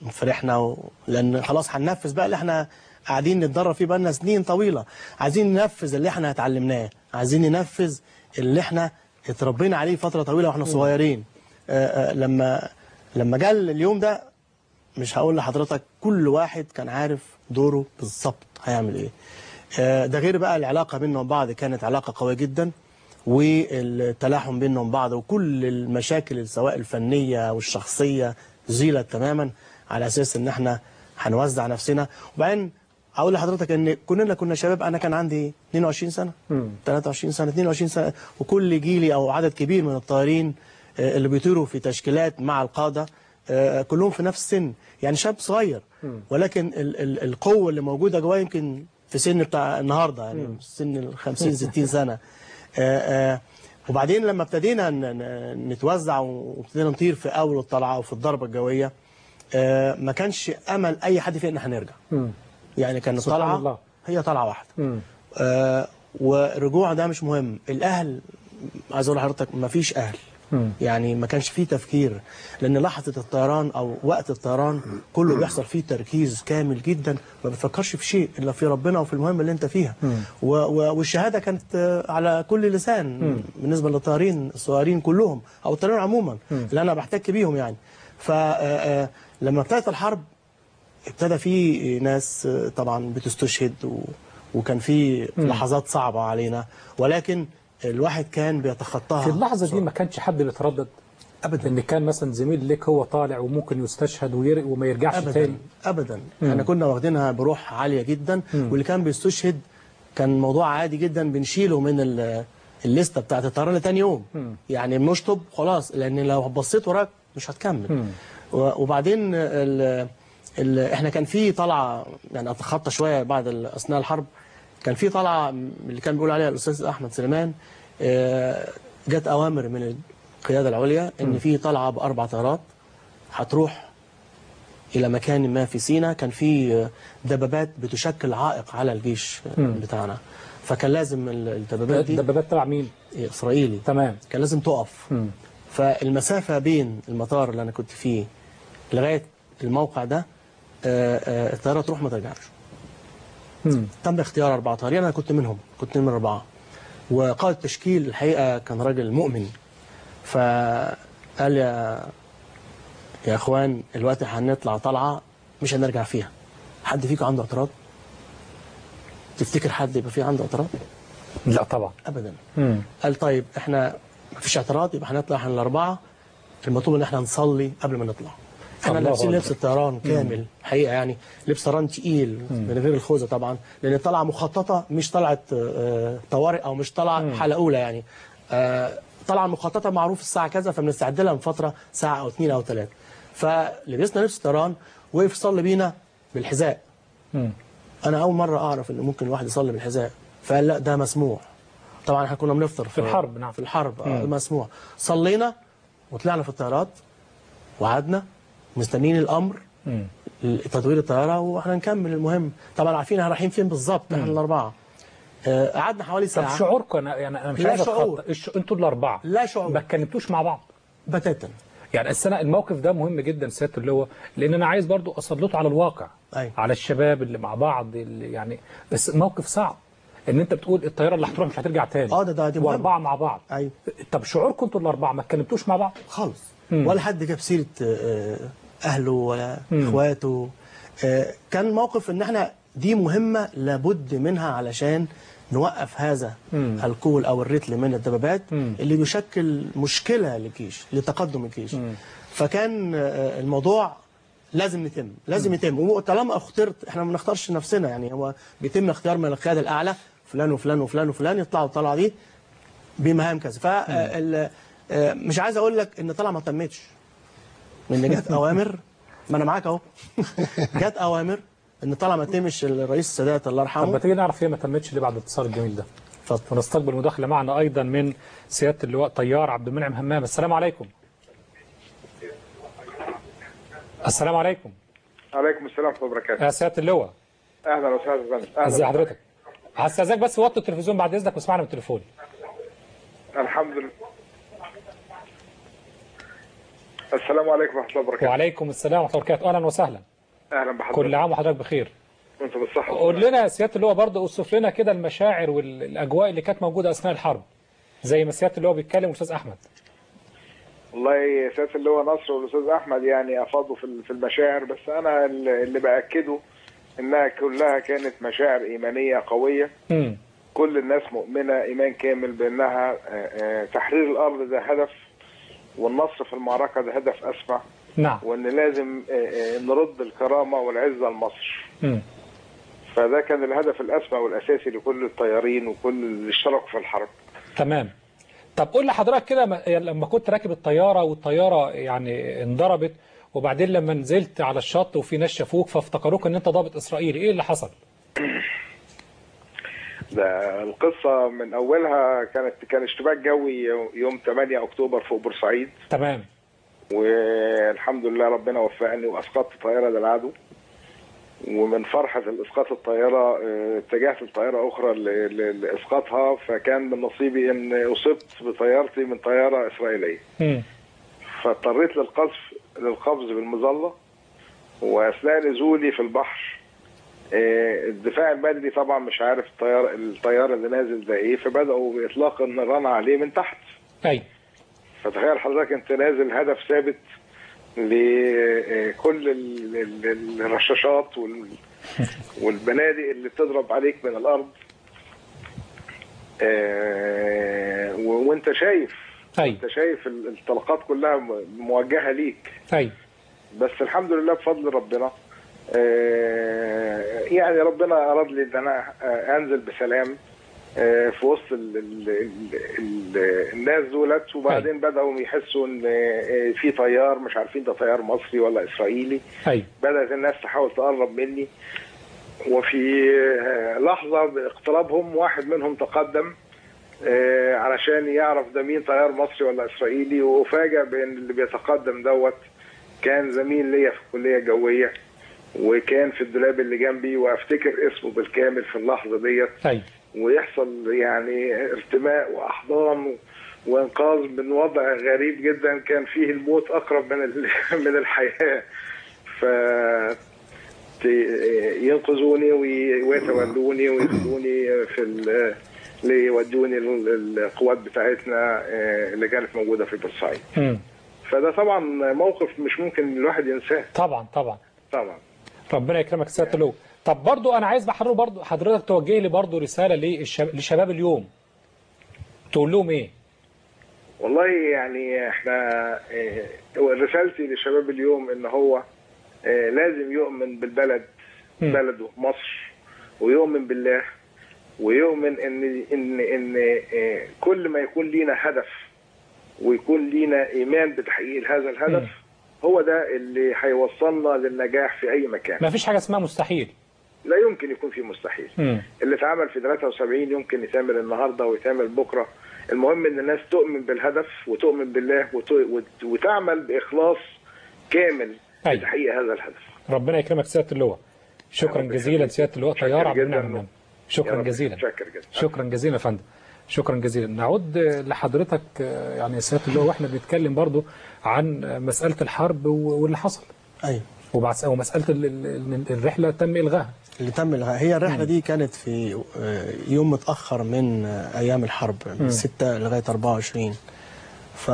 فرحنا و... لان خلاص هننفذ بقى اللي احنا قاعدين نتدرب فيه بقالنا سنين طويله عايزين ننفذ اللي احنا اتعلمناه عايزين ننفذ اللي احنا اتربينا عليه فتره طويله واحنا صغيرين آه، آه، لما لما جه اليوم ده مش هقول لحضرتك كل واحد كان عارف دوره بالظبط هيعمل ايه آه، ده غير بقى العلاقه بينهم بعض كانت علاقه قويه جدا والتلاحم بينهم بعض وكل المشاكل سواء الفنيه والشخصيه زيلت تماما على اساس ان احنا هنوزع نفسنا وبعدين اقول لحضرتك ان كلنا كنا شباب انا كان عندي 22 سنه 23 سنه 22 سنه وكل جيلي او عدد كبير من الطائرين آه، اللي بيطيروا في تشكيلات مع القاده آه، كلهم في نفس السن يعني شاب صغير ولكن ال ال القوه اللي موجوده جوايا يمكن في سن بتاع النهارده يعني سن ال 50 60 سنه آه، آه، وبعدين لما ابتدينا ن- ن- نتوزع وابتدينا نطير في اول الطلعه وفي الضربه الجويه آه، ما كانش امل اي حد فينا ان احنا نرجع يعني كان سبحان الطلعه الله. هي طلعه واحده مم. آه والرجوع ده مش مهم الاهل عايز اقول لحضرتك ما فيش اهل يعني ما كانش فيه تفكير لان لحظه الطيران او وقت الطيران كله بيحصل فيه تركيز كامل جدا ما بتفكرش في شيء الا في ربنا وفي المهمه اللي انت فيها و و والشهاده كانت آه، على كل لسان بالنسبه للطيارين الصغيرين كلهم او الطيارين عموما اللي انا بحتك بيهم يعني فلما ابتدت الحرب ابتدى في ناس آه، طبعا بتستشهد و... وكان في لحظات صعبة علينا ولكن الواحد كان بيتخطاها في اللحظه دي ما كانش حد بيتردد ابدا ان كان مثلا زميل ليك هو طالع وممكن يستشهد وير... وما يرجعش ابدا تاني ابدا احنا كنا واخدينها بروح عاليه جدا واللي كان بيستشهد كان موضوع عادي جدا بنشيله من ال- الليسته بتاعت الطيران لتاني يوم يعني بنشطب خلاص لان لو بصيت وراك مش هتكمل و- وبعدين ال ال احنا كان في طلعه يعني اتخطى شويه بعد ال- اثناء الحرب كان في طلعه اللي كان بيقول عليها الاستاذ احمد سليمان آه، جت اوامر من القياده العليا ان في طلعه باربع طيارات هتروح الى مكان ما في سينا كان في دبابات بتشكل عائق على الجيش بتاعنا فكان لازم الدبابات دي الدبابات تبع مين اسرائيلي تمام كان لازم تقف فالمسافه بين المطار اللي انا كنت فيه لغايه الموقع ده آه، آه، الطياره تروح ما ترجعش مم. تم اختيار اربع طيارين انا كنت منهم كنت من اربعه وقائد التشكيل الحقيقه كان راجل مؤمن فقال يا يا اخوان الوقت هنطلع طلعه مش هنرجع فيها حد فيكم عنده اعتراض تفتكر حد يبقى فيه عنده اعتراض لا طبعا ابدا مم. قال طيب احنا مفيش اعتراض يبقى هنطلع احنا الاربعه المطلوب ان احنا نصلي قبل ما نطلع احنا الله لابسين أكبر. لبس الطيران كامل حقيقه يعني لبس طيران تقيل من غير الخوذه طبعا لان طلعه مخططه مش طلعه آه، طوارئ او مش طلعه حاله اولى يعني آه، طلعه مخططه معروف الساعه كذا فبنستعد لها من فتره ساعه او اثنين او ثلاث فلبسنا لبس الطيران وقف يصلي بينا بالحذاء مم. انا اول مره اعرف ان ممكن الواحد يصلي بالحذاء فقال لا ده مسموح طبعا احنا كنا بنفطر في الحرب، نعم. في الحرب آه مسموح صلينا وطلعنا في الطيارات وقعدنا مستنيين الامر مم. تطوير الطياره واحنا نكمل المهم طبعا عارفين احنا رايحين فين بالظبط احنا الاربعه آه، قعدنا حوالي طب ساعه شعوركم انا يعني انا مش لا عايز شعور. اتخطى الش... انتوا الاربعه لا شعور. ما اتكلمتوش مع بعض بتاتا يعني السنة الموقف ده مهم جدا سياده اللواء لان انا عايز برضو اسلطه على الواقع أيوة. على الشباب اللي مع بعض اللي يعني بس موقف صعب ان انت بتقول الطياره اللي هتروح مش هترجع تاني آه، ده- ده- دي مهم. واربعه مع بعض أيوة. طب شعوركم انتوا الاربعه ما اتكلمتوش مع بعض خالص ولا حد جاب سيره آه، اهله ولا اخواته آه، كان موقف ان احنا دي مهمه لابد منها علشان نوقف هذا الكول او الرتل من الدبابات اللي بيشكل مشكله للجيش لتقدم الجيش فكان آه، الموضوع لازم يتم لازم يتم وطالما اخترت احنا ما بنختارش نفسنا يعني هو بيتم اختيار من القياده الاعلى فلان وفلان وفلان وفلان يطلعوا الطلعه دي بمهام كذا ف مش عايز اقول لك ان طلع ما تمتش لان جت اوامر ما انا معاك اهو جت اوامر ان طلع ما تمش الرئيس السادات الله طب ما يرحمه تيجي نعرف هي ما تمتش ليه بعد الاتصال الجميل ده اتفضل ونستقبل مداخله معنا ايضا من سياده اللواء طيار عبد المنعم همام السلام عليكم السلام عليكم عليكم السلام ورحمه الله وبركاته يا سياده اللواء اهلا وسهلا فندم ازي اهلا حضرتك هستاذنك بس وطي التلفزيون بعد اذنك واسمعنا من التليفون الحمد لله السلام عليكم ورحمه الله وبركاته وعليكم السلام ورحمه الله وبركاته اهلا وسهلا اهلا بحضرتك كل عام وحضرتك بخير وانت بالصحه قول لنا يا سياده اللي هو برضه اوصف لنا كده المشاعر والاجواء اللي كانت موجوده اثناء الحرب زي ما سياده اللي هو بيتكلم الاستاذ احمد والله سياده اللواء نصر والاستاذ احمد يعني افاضوا في في المشاعر بس انا اللي باكده انها كلها كانت مشاعر ايمانيه قويه امم كل الناس مؤمنه ايمان كامل بانها آه، آه، تحرير الارض ده هدف والنصر في المعركه ده هدف اسمى نعم وان لازم آه، آه، نرد الكرامه والعزه لمصر امم فده كان الهدف الاسمى والاساسي لكل الطيارين وكل اللي اشتركوا في الحرب تمام طب قول لحضرتك كده م- لما كنت راكب الطياره والطياره يعني انضربت وبعدين لما نزلت على الشط وفي ناس شافوك فافتكروك ان انت ضابط اسرائيلي ايه اللي حصل؟ ده القصه من اولها كانت كان اشتباك جوي يوم 8 اكتوبر فوق بورسعيد تمام والحمد لله ربنا وفقني واسقطت طياره للعدو ومن فرحة الإسقاط الطائرة آه، اتجهت لطائرة أخرى ل- ل- لإسقاطها فكان من نصيبي إن أصبت بطيارتي من طيارة إسرائيلية امم فاضطريت للقذف للقفز بالمظلة وأثناء نزولي في البحر آه، الدفاع المدني طبعا مش عارف الطيار الطيار اللي نازل ده ايه فبداوا باطلاق النيران عليه من تحت اي فتخيل حضرتك انت نازل هدف ثابت لكل ال- ال- الرشاشات وال- والبنادق اللي بتضرب عليك من الارض آه، و- وانت شايف اي انت شايف ال- الطلقات كلها م- موجهه ليك اي بس الحمد لله بفضل ربنا آه، يعني ربنا اراد لي ان انا آه، انزل بسلام آه، في وسط ال ال ال ال الناس دولت وبعدين بداوا يحسوا ان آه، في طيار مش عارفين ده طيار مصري ولا اسرائيلي اي بدات الناس تحاول تقرب مني وفي آه، لحظه باقترابهم واحد منهم تقدم آه، علشان يعرف ده مين طيار مصري ولا اسرائيلي وافاجئ بان اللي بيتقدم دوت كان زميل ليا في الكليه الجويه وكان في الدولاب اللي جنبي وافتكر اسمه بالكامل في اللحظه ديت اي ويحصل يعني ارتماء واحضان و- وانقاذ من وضع غريب جدا كان فيه الموت اقرب من ال- من الحياه ف ت- ينقذوني وي- ويتولوني وياخدوني في ال- ليودوني ال- القوات بتاعتنا آه، اللي كانت موجوده في بورسعيد امم فده طبعا موقف مش ممكن الواحد ينساه طبعا طبعا طبعا ربنا يكرمك سياده اللواء طب برضو انا عايز بحضرتك برضو حضرتك توجه لي برضو رساله للشب- لشباب اليوم تقول لهم ايه؟ والله يعني احنا اه، رسالتي لشباب اليوم ان هو اه، لازم يؤمن بالبلد مم. بلده مصر ويؤمن بالله ويؤمن ان ان ان اه، كل ما يكون لينا هدف ويكون لينا ايمان بتحقيق هذا الهدف هو ده اللي هيوصلنا للنجاح في اي مكان ما فيش حاجه اسمها مستحيل لا يمكن يكون في مستحيل امم اللي اتعمل في 73 يمكن يتعمل النهارده ويتعمل بكره المهم ان الناس تؤمن بالهدف وتؤمن بالله وت- وت- وتعمل باخلاص كامل أي. لتحقيق هذا الهدف ربنا يكرمك سياده اللواء شكرا ربنا جزيلا يخليك. سياده اللواء شكرا طيار عبد جداً. المنعم منعم. يا شكرا رب. جزيلا شكرا جدا شكرا جزيلا يا فندم شكرا جزيلا نعود لحضرتك آه، يعني يا سياده اللواء واحنا بنتكلم برضو عن آه، مساله الحرب و- واللي حصل ايوه وبعد ومساله ال- ال- ال- الرحله تم الغائها اللي تم الغاء هي الرحله دي كانت في آه، يوم متاخر من آه، ايام الحرب من 6 لغايه 24 ف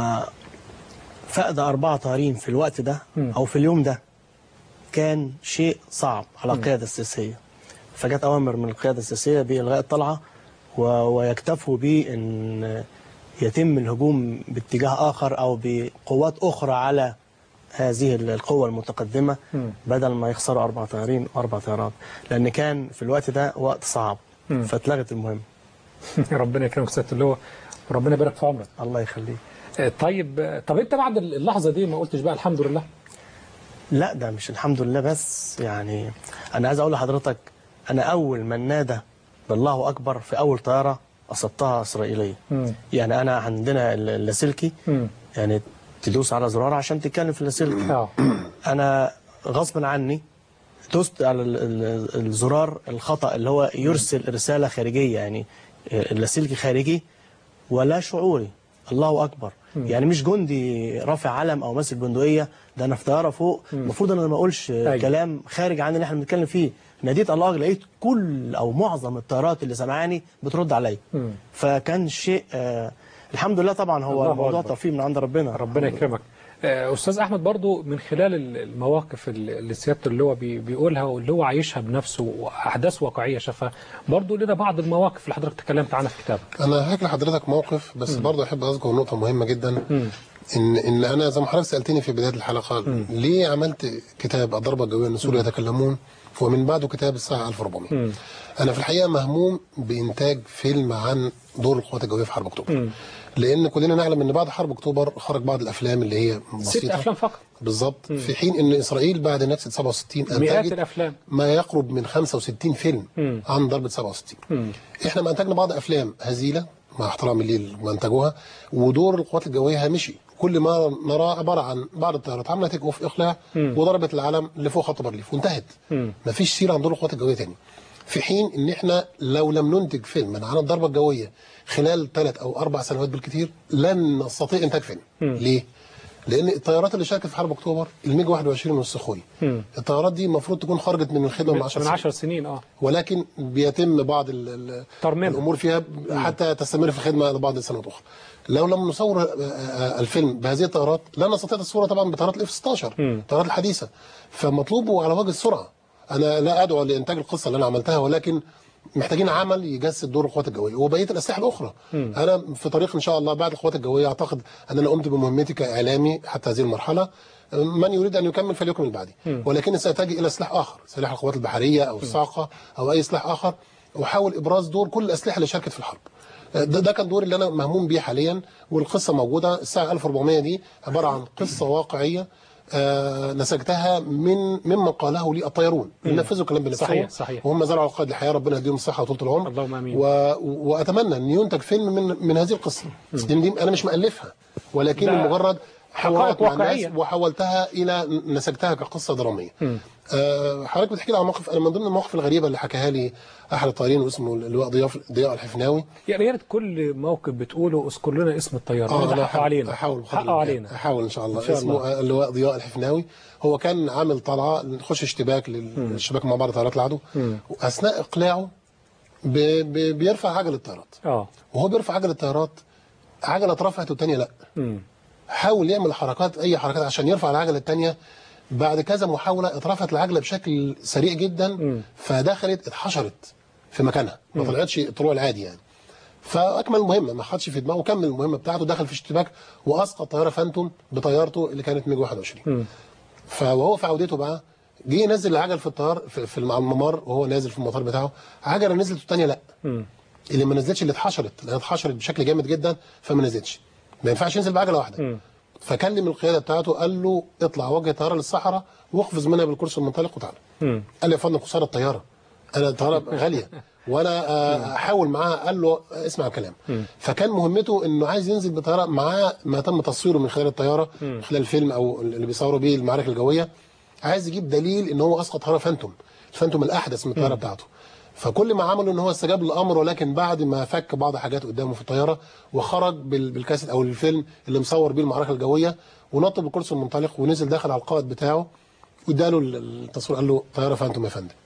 فقد أربعة طيارين في الوقت ده أو في اليوم ده كان شيء صعب على القيادة السياسية فجت أوامر من القيادة السياسية بإلغاء الطلعة و... ويكتفوا بأن يتم الهجوم باتجاه آخر أو بقوات أخرى على هذه القوة المتقدمة بدل ما يخسروا أربع طيارين وأربع طيارات لأن كان في الوقت ده وقت صعب فاتلغت المهم ربنا يكرمك سياده اللواء وربنا يبارك في عمرك الله يخليك آه، طيب آه، طب انت بعد اللحظه دي ما قلتش بقى الحمد لله لا ده مش الحمد لله بس يعني انا عايز اقول لحضرتك انا اول من نادى بالله اكبر في اول طياره اصبتها اسرائيليه مم. يعني انا عندنا ال- اللاسلكي مم. يعني تدوس على زرار عشان تتكلم في اللاسلكي اه انا غصبا عني دوست على ال- ال- الزرار الخطا اللي هو يرسل رساله خارجيه يعني اللاسلكي خارجي ولا شعوري الله اكبر يعني مش جندي رافع علم او ماسك بندقيه ده انا في طياره فوق المفروض ان انا ما اقولش أيوة. كلام خارج عن اللي احنا بنتكلم فيه ناديت الله أكبر، لقيت كل او معظم الطيارات اللي سمعاني بترد عليا فكان شيء آه الحمد لله طبعا هو الله الموضوع أكبر. توفيق من عند ربنا ربنا يكرمك آه، استاذ احمد برضو من خلال ال- المواقف ال- اللي سياده اللواء بي- بيقولها واللي هو عايشها بنفسه واحداث واقعيه شافها برضو لنا بعض المواقف اللي حضرتك تكلمت عنها في كتابك انا هحكي لحضرتك موقف بس برضه احب اذكر نقطه مهمه جدا ان ان انا زي ما حضرتك سالتني في بدايه الحلقه ليه عملت كتاب الضربه الجويه ان سوريا يتكلمون ومن بعده كتاب الساعه 1400 انا في الحقيقه مهموم بانتاج فيلم عن دور القوات الجويه في حرب اكتوبر لان كلنا نعلم ان بعد حرب اكتوبر خرج بعض الافلام اللي هي ست بسيطه افلام فقط بالظبط في حين ان اسرائيل بعد نكسه 67 مئات انتجت الافلام ما يقرب من 65 فيلم عن ضربة 67 احنا ما انتجنا بعض افلام هزيلة مع احترامي للي انتجوها ودور القوات الجوية هامشي كل ما نراه عبارة عن بعض الطيارات عملت تيك اوف اقلاع وضربت العلم اللي فوق خط بارليف وانتهت مفيش سيرة عن دور القوات الجوية تاني في حين ان احنا لو لم ننتج فيلم عن الضربة الجوية خلال ثلاث او اربع سنوات بالكثير لن نستطيع انتاج فيلم ليه؟ لان الطيارات اللي شاركت في حرب اكتوبر الميج 21 والسخوي الطيارات دي المفروض تكون خرجت من الخدمه من 10 من سنين 10 سنين اه ولكن بيتم بعض ال- ال- ترميمها. الامور فيها حتى تستمر في الخدمه لبعض السنوات اخرى لو لم نصور آه، آه، الفيلم بهذه الطيارات لا نستطيع تصويره طبعا بطيارات الاف 16 الطيارات الحديثه فمطلوب على وجه السرعه انا لا ادعو لانتاج القصه اللي انا عملتها ولكن محتاجين عمل يجسد دور القوات الجويه وبقيه الاسلحه الاخرى انا في طريق ان شاء الله بعد القوات الجويه اعتقد ان انا قمت بمهمتي كاعلامي حتى هذه المرحله من يريد ان يكمل فليكمل بعدي ولكن ساتجه الى سلاح اخر سلاح القوات البحريه او الصاعقه او اي سلاح اخر واحاول ابراز دور كل الاسلحه اللي شاركت في الحرب ده, ده كان دور اللي انا مهموم بيه حاليا والقصه موجوده الساعه 1400 دي عباره عن قصه واقعيه آه نسجتها من ممن قاله لي الطيارون نفذوا الكلام بنفسهم صحيح، صحيح. وهم زرعوا القائد الحياه ربنا يديهم الصحه وطول العمر اللهم آمين. و... واتمنى ان ينتج فيلم من من هذه القصه لان دي انا مش مالفها ولكن لا، مجرد حقائق حوارات مع واقعية. الناس وحولتها الى نسجتها كقصه دراميه. آه حضرتك بتحكي لي عن موقف انا من ضمن المواقف الغريبه اللي حكاها لي احد الطيارين واسمه اللواء ضياء ضياء الحفناوي يا ريت كل موقف بتقوله اذكر لنا اسم الطياره اه حقه هحاول- علينا احاول بقدر حقه الإمكان. علينا احاول ان شاء الله إن شاء اسمه الله. اللواء ضياء الحفناوي هو كان عامل طلعه نخش اشتباك للشباك مع بعض طيارات العدو واثناء اقلاعه ب... ب... بيرفع عجل الطيارات اه وهو بيرفع عجل الطيارات عجله اترفعت والثانيه لا حاول يعمل حركات اي حركات عشان يرفع العجله الثانيه بعد كذا محاوله اترفعت العجله بشكل سريع جدا فدخلت اتحشرت في مكانها ما طلعتش الطلوع العادي يعني فاكمل المهمه ما حدش في دماغه كمل المهمه بتاعته دخل في اشتباك واسقط طياره فانتوم بطيارته اللي كانت ميج 21 فوهو في عودته بقى جه ينزل العجل في الطيار في, في الممر وهو نازل في المطار بتاعه عجله نزلت والثانيه لا اللي ما نزلتش اللي اتحشرت لانها اتحشرت بشكل جامد جدا فما نزلتش ما ينفعش ينزل بعجله واحده فكلم القياده بتاعته قال له اطلع وجه الطياره للصحراء واقفز منها بالكرسي المنطلق وتعالى قال لي يا فندم خساره الطياره انا الطياره غاليه وانا آه، احاول معاه قال له اسمع الكلام فكان مهمته انه عايز ينزل بطياره معاه ما تم تصويره من خلال الطياره خلال الفيلم او اللي بيصوروا بيه المعارك الجويه عايز يجيب دليل ان هو اسقط طياره فانتوم الفانتوم الاحدث من الطياره بتاعته فكل ما عمله ان هو استجاب للامر ولكن بعد ما فك بعض حاجات قدامه في الطياره وخرج بال- بالكاسيت او الفيلم اللي مصور بيه المعركه الجويه ونط بالكرسي المنطلق ونزل داخل على القائد بتاعه واداله ال- التصوير قال له طياره فانتوم يا فندم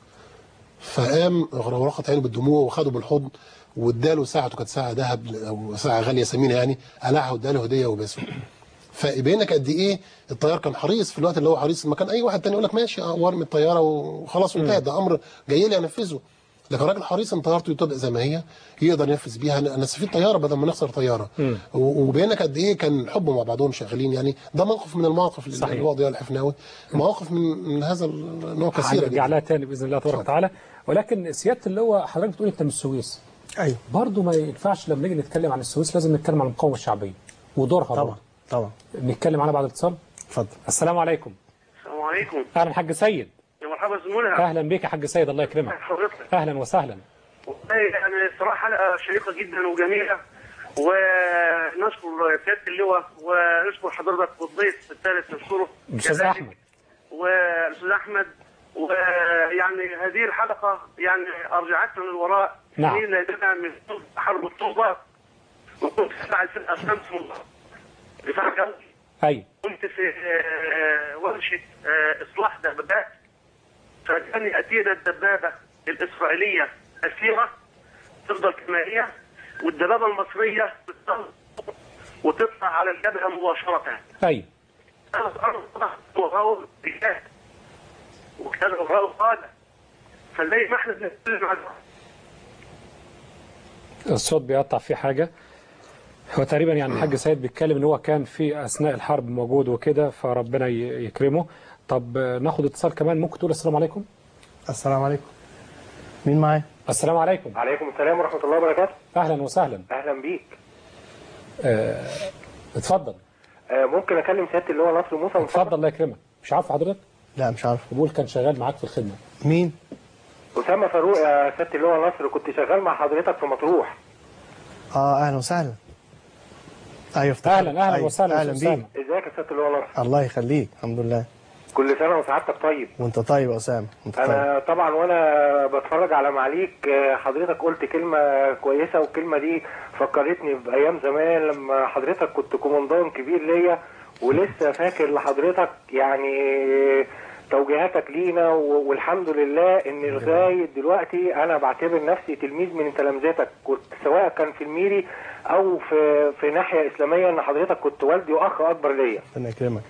فقام غرقت عينه بالدموع وخده بالحضن واداله ساعته كانت ساعه ذهب او ساعه غاليه ثمينه يعني قلعها واداله هديه وباسه فيبين لك قد ايه الطيار كان حريص في الوقت اللي هو حريص ما كان اي واحد تاني يقول لك ماشي اه وارمي الطياره وخلاص وانتهت ده امر جاي لي انفذه لكن راجل حريص ان طيارته تبقى زي ما هي يقدر ينفذ بيها انا نستفيد طياره بدل ما نخسر طياره و- وبين لك قد ايه كان حبه مع بعضهم شغالين يعني ده موقف من المواقف اللي صحيح. اللي هو ضياء الحفناوي مواقف من من هذا النوع كثيره هنرجع لها تاني باذن الله تبارك وتعالى ولكن سياده اللي هو حضرتك بتقول انت من السويس ايوه برضه ما ينفعش لما نيجي نتكلم عن السويس لازم نتكلم عن المقاومه الشعبيه ودورها طبعا برضه. طبعا نتكلم عنها بعد الاتصال اتفضل السلام عليكم السلام عليكم اهلا حاج سيد يا مرحبا زميلها اهلا بك يا حاج سيد الله يكرمك حضرتك اهلا وسهلا والله يعني صراحه حلقه شيقه جدا وجميله ونشكر سياده اللواء ونشكر حضرتك والضيف الثالث نشكره الاستاذ كذلك. احمد والاستاذ احمد ويعني هذه الحلقه يعني ارجعتنا للوراء نعم. سنين لنا من حرب اكتوبر وكنت تبع الفرقه شمس الله دفاع جوي ايوه كنت في آه، ورشه آه، اصلاح دبابات فجاني اتينا الدبابه الاسرائيليه اسيره تفضل كما هي والدبابه المصريه بتضل وتطلع على الجبهه مباشره ايوه انا الارض طبعا وراءه رجال وكان وراءه قاده فزي ما احنا بنتكلم عن الصوت بيقطع فيه حاجة هو تقريبا يعني الحاج سيد بيتكلم ان هو كان في اثناء الحرب موجود وكده فربنا ي- يكرمه طب آه، ناخد اتصال كمان ممكن تقول السلام عليكم السلام عليكم مين معايا السلام عليكم عليكم السلام ورحمة الله وبركاته اهلا وسهلا أهلا بيك آه، اتفضل آه ممكن أكلم سيادة اللي هو نصر موسى من فضلك؟ اتفضل الله يكرمك مش عارف حضرتك لا مش عارف بقول كان شغال معاك في الخدمة مين أسامة فاروق يا سيادة اللي هو نصر كنت شغال مع حضرتك في مطروح اه اهلا وسهلا ايوه افتكرت. اهلا اهلا أيوة. وسهلا اهلا أستاذ بيك أسامة. ازيك يا سيادة اللي هو نصر الله يخليك الحمد لله كل سنة وسعادتك طيب وانت طيب يا اسامه انت طيب أنا طبعا وأنا بتفرج على معاليك آه، حضرتك قلت كلمة كويسة والكلمة دي فكرتني بأيام زمان لما حضرتك كنت كومندان كبير ليا ولسه فاكر لحضرتك يعني توجيهاتك لينا و- والحمد لله ان لغايه دلوقتي انا بعتبر نفسي تلميذ من تلامذتك كنت سواء كان في الميري او في في ناحيه اسلاميه ان حضرتك كنت والدي واخ اكبر ليا ربنا يكرمك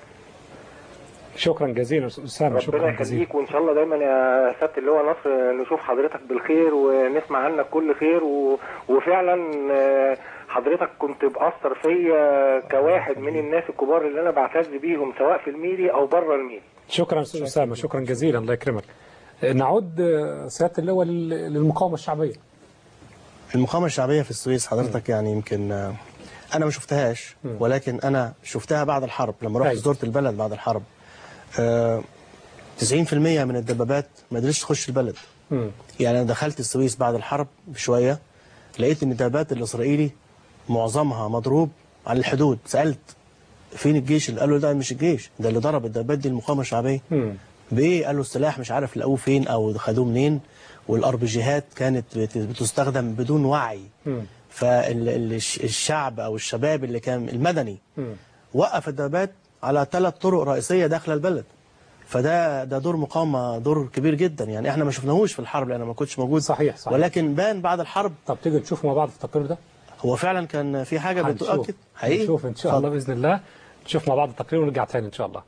شكرا جزيلا أستاذ اسامه ربنا شكرا جزيلا يخليك وان شاء الله دايما يا سياده اللي هو نصر نشوف حضرتك بالخير ونسمع عنك كل خير و... وفعلا آه، حضرتك كنت مأثر فيا كواحد من الناس الكبار اللي انا بعتز بيهم سواء في الميري او بره الميري شكرا استاذ اسامه شكرا جزيلا الله يكرمك آه، نعود آه، سياده اللواء لل- للمقاومه الشعبيه المقاومة الشعبية في السويس حضرتك يعني يمكن آه، أنا ما شفتهاش ولكن أنا شفتها بعد الحرب لما رحت أيوة. زرت البلد بعد الحرب آه، 90% من الدبابات ما قدرتش تخش البلد مم. يعني أنا دخلت السويس بعد الحرب بشوية لقيت إن الدبابات الإسرائيلي معظمها مضروب على الحدود سألت فين الجيش اللي قالوا ده مش الجيش ده اللي ضرب الدبابات دي المقاومة الشعبية مم. بايه قالوا السلاح مش عارف لقوه فين او خدوه منين والاربجيهات كانت بت- بتستخدم بدون وعي مم. فالشعب او الشباب اللي كان المدني مم. وقف الدبابات على ثلاث طرق رئيسيه داخل البلد فده ده دور مقاومه دور كبير جدا يعني احنا ما شفناهوش في الحرب لان ما كنتش موجود صحيح، صحيح. ولكن بان بعد الحرب طب تيجي نشوف مع بعض التقرير ده هو فعلا كان في حاجه هنشوف. بتؤكد حقيقي نشوف ان شاء الله باذن الله نشوف مع بعض التقرير ونرجع تاني ان شاء الله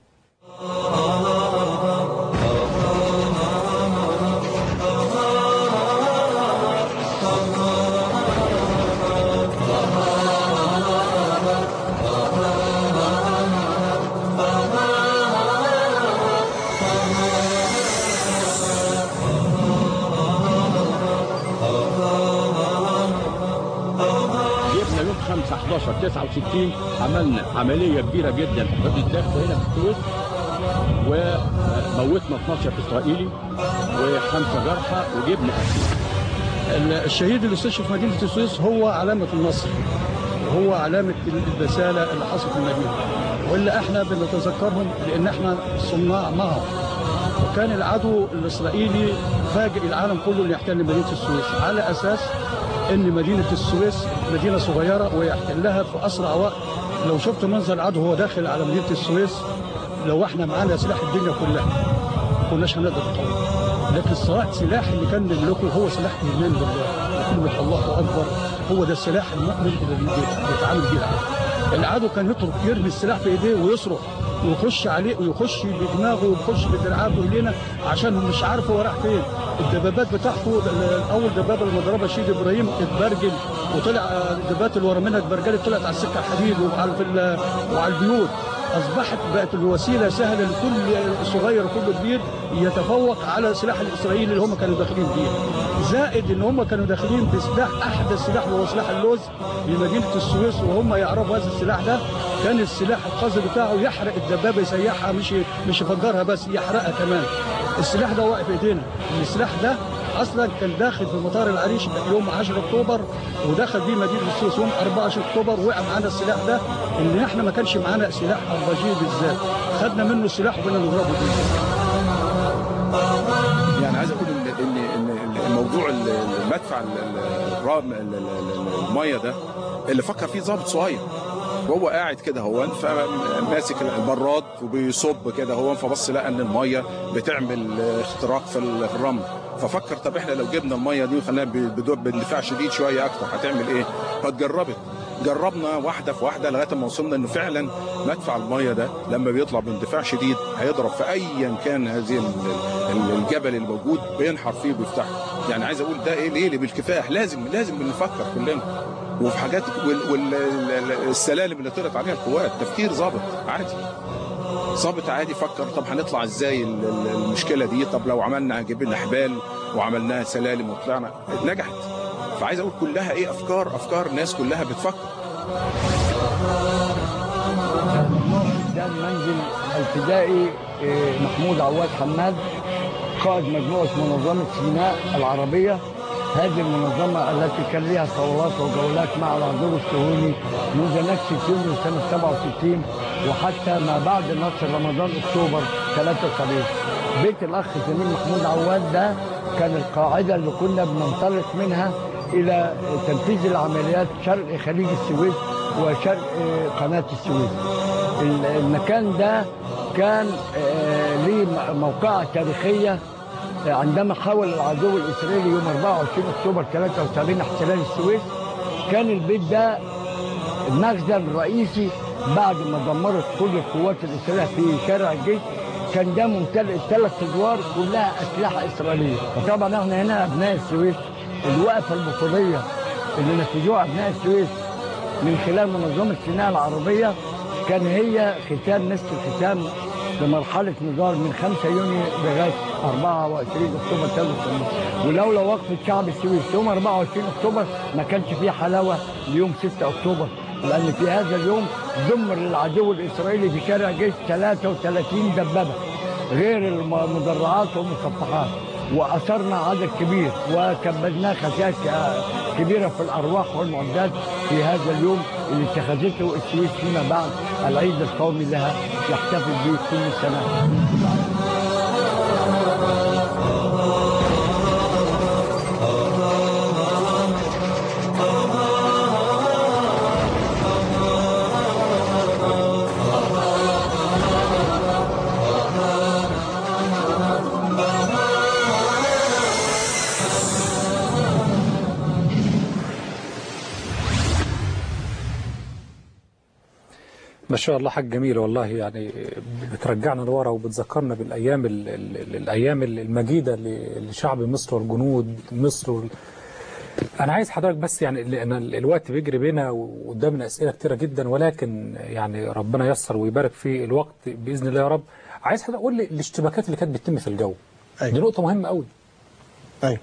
جبنا يوم 5 11 69 عملنا عمليه كبيره جدا بالذات هنا في السويس وموتنا 12 اسرائيلي وخمسه جرحى وجبنا اسير. ال- الشهيد اللي استشهد في مدينه السويس هو علامه النصر وهو علامه البساله اللي حصلت في المدينه واللي احنا بنتذكرهم لان احنا صناع معهم وكان العدو الاسرائيلي فاجئ العالم كله انه يحتل مدينه السويس على اساس ان مدينه السويس مدينه صغيره ويحتلها في اسرع وقت لو شفت منظر العدو وهو داخل على مدينه السويس لو احنا معانا سلاح الدنيا كلها ما كناش هنقدر نقاوم لكن الصراع السلاح اللي كان بيملكه هو سلاح الايمان بالله وكلمه الله اكبر هو ده السلاح المؤمن اللي بيت- بيتعامل بيه العدو العدو كان يترك يرمي السلاح في ايديه ويصرخ ويخش عليه ويخش بدماغه ويخش بدراعاته الينا عشان مش عارف هو راح فين الدبابات بتاعته ال- اول دبابه لما ضربها شيد ابراهيم اتبرجل وطلع آه، الدبابات اللي ورا منها اتبرجلت طلعت على السكه الحديد وعلى في ال- وعلى البيوت اصبحت بقت الوسيله سهله لكل صغير وكل كبير يتفوق على سلاح الاسرائيلي اللي هم كانوا داخلين بيه زائد ان هم كانوا داخلين بسلاح احدث سلاح وهو سلاح اللوز لمدينه السويس وهم يعرفوا هذا السلاح ده كان السلاح القذر بتاعه يحرق الدبابه يسيحها مش مش يفجرها بس يحرقها كمان السلاح ده واقف في ايدينا السلاح ده اصلا كان داخل في مطار العريش يوم 10 اكتوبر ودخل بيه مدينه السويس يوم 14 اكتوبر وقع معانا السلاح ده ان احنا ما كانش معانا سلاح اربجي بالذات خدنا منه السلاح وبقينا نضربه بيه يعني عايز اقول ان ان ان الموضوع ال- المدفع ال- ال- الرام ال- ال- ال- الميه ده اللي فكر فيه ضابط صغير وهو قاعد كده هو ماسك البراد وبيصب كده هو فبص لقى ان الميه بتعمل اختراق في ال- في الرمل ففكر طب احنا لو جبنا الميه دي وخلينا ب- بدو- باندفاع شديد شويه اكتر هتعمل ايه؟ فاتجربت جربنا واحده في واحده لغايه ما وصلنا انه فعلا مدفع الميه ده لما بيطلع باندفاع شديد هيضرب في ايا كان هذه ال- ال- الجبل الموجود بينحر فيه وبيفتحه يعني عايز اقول ده ايه ليه اللي بالكفاح لازم لازم نفكر كلنا وفي حاجات والسلالم اللي طلعت عليها القوات تفكير ظابط عادي ظابط عادي فكر طب هنطلع ازاي ال- ال- المشكله دي طب لو عملنا جبنا حبال وعملناها سلالم وطلعنا نجحت فعايز اقول كلها ايه افكار افكار ناس كلها بتفكر ده المنزل الفدائي آه، محمود عواد حماد قائد مجموعة منظمة سيناء العربية هذه المنظمة التي كان لها صولات وجولات مع العدو الصهيوني منذ نكسة يونيو سنة 67 وحتى ما بعد نصر رمضان أكتوبر 73 بيت الأخ زميل محمود عواد ده كان القاعدة اللي كنا بننطلق منها إلى تنفيذ العمليات شرق خليج السويس وشرق قناة السويس ال- المكان ده كان آه، ليه م- موقعة تاريخية آه، عندما حاول العدو الإسرائيلي يوم 24 أكتوبر 73 احتلال السويس كان البيت ده المخزن الرئيسي بعد ما دمرت كل القوات الإسرائيلية في شارع الجيش كان ده ممتلئ الثلاث ادوار كلها اسلحه اسرائيليه فطبعا احنا هنا ابناء السويس الوقفه البطوليه اللي نفذوها ابناء السويس من خلال منظمه سيناء العربيه كان هي ختام نصف الختام لمرحله نضال من 5 يونيو لغايه 24 اكتوبر 83 ولولا وقفه شعب السويس يوم 24 اكتوبر ما كانش فيه حلاوه ليوم 6 اكتوبر لان في هذا اليوم دمر العدو الاسرائيلي في شارع جيش 33 دبابه غير المدرعات والمصفحات واثرنا عدد كبير وكبدنا خسائر ك- كبيره في الارواح والمعدات في هذا اليوم اللي اتخذته السويس فيما بعد العيد القومي لها يحتفل به كل سنه ما شاء الله حاجة جميلة والله يعني بترجعنا لورا وبتذكرنا بالأيام ال ال ال الأيام المجيدة ل- لشعب مصر والجنود مصر وال... أنا عايز حضرتك بس يعني لأن ال- الوقت بيجري بينا وقدامنا أسئلة كتيرة جدا ولكن يعني ربنا ييسر ويبارك في الوقت بإذن الله يا رب عايز حضرتك قول لي الاشتباكات اللي كانت بتتم في الجو أيوة. دي نقطة مهمة قوي ايوه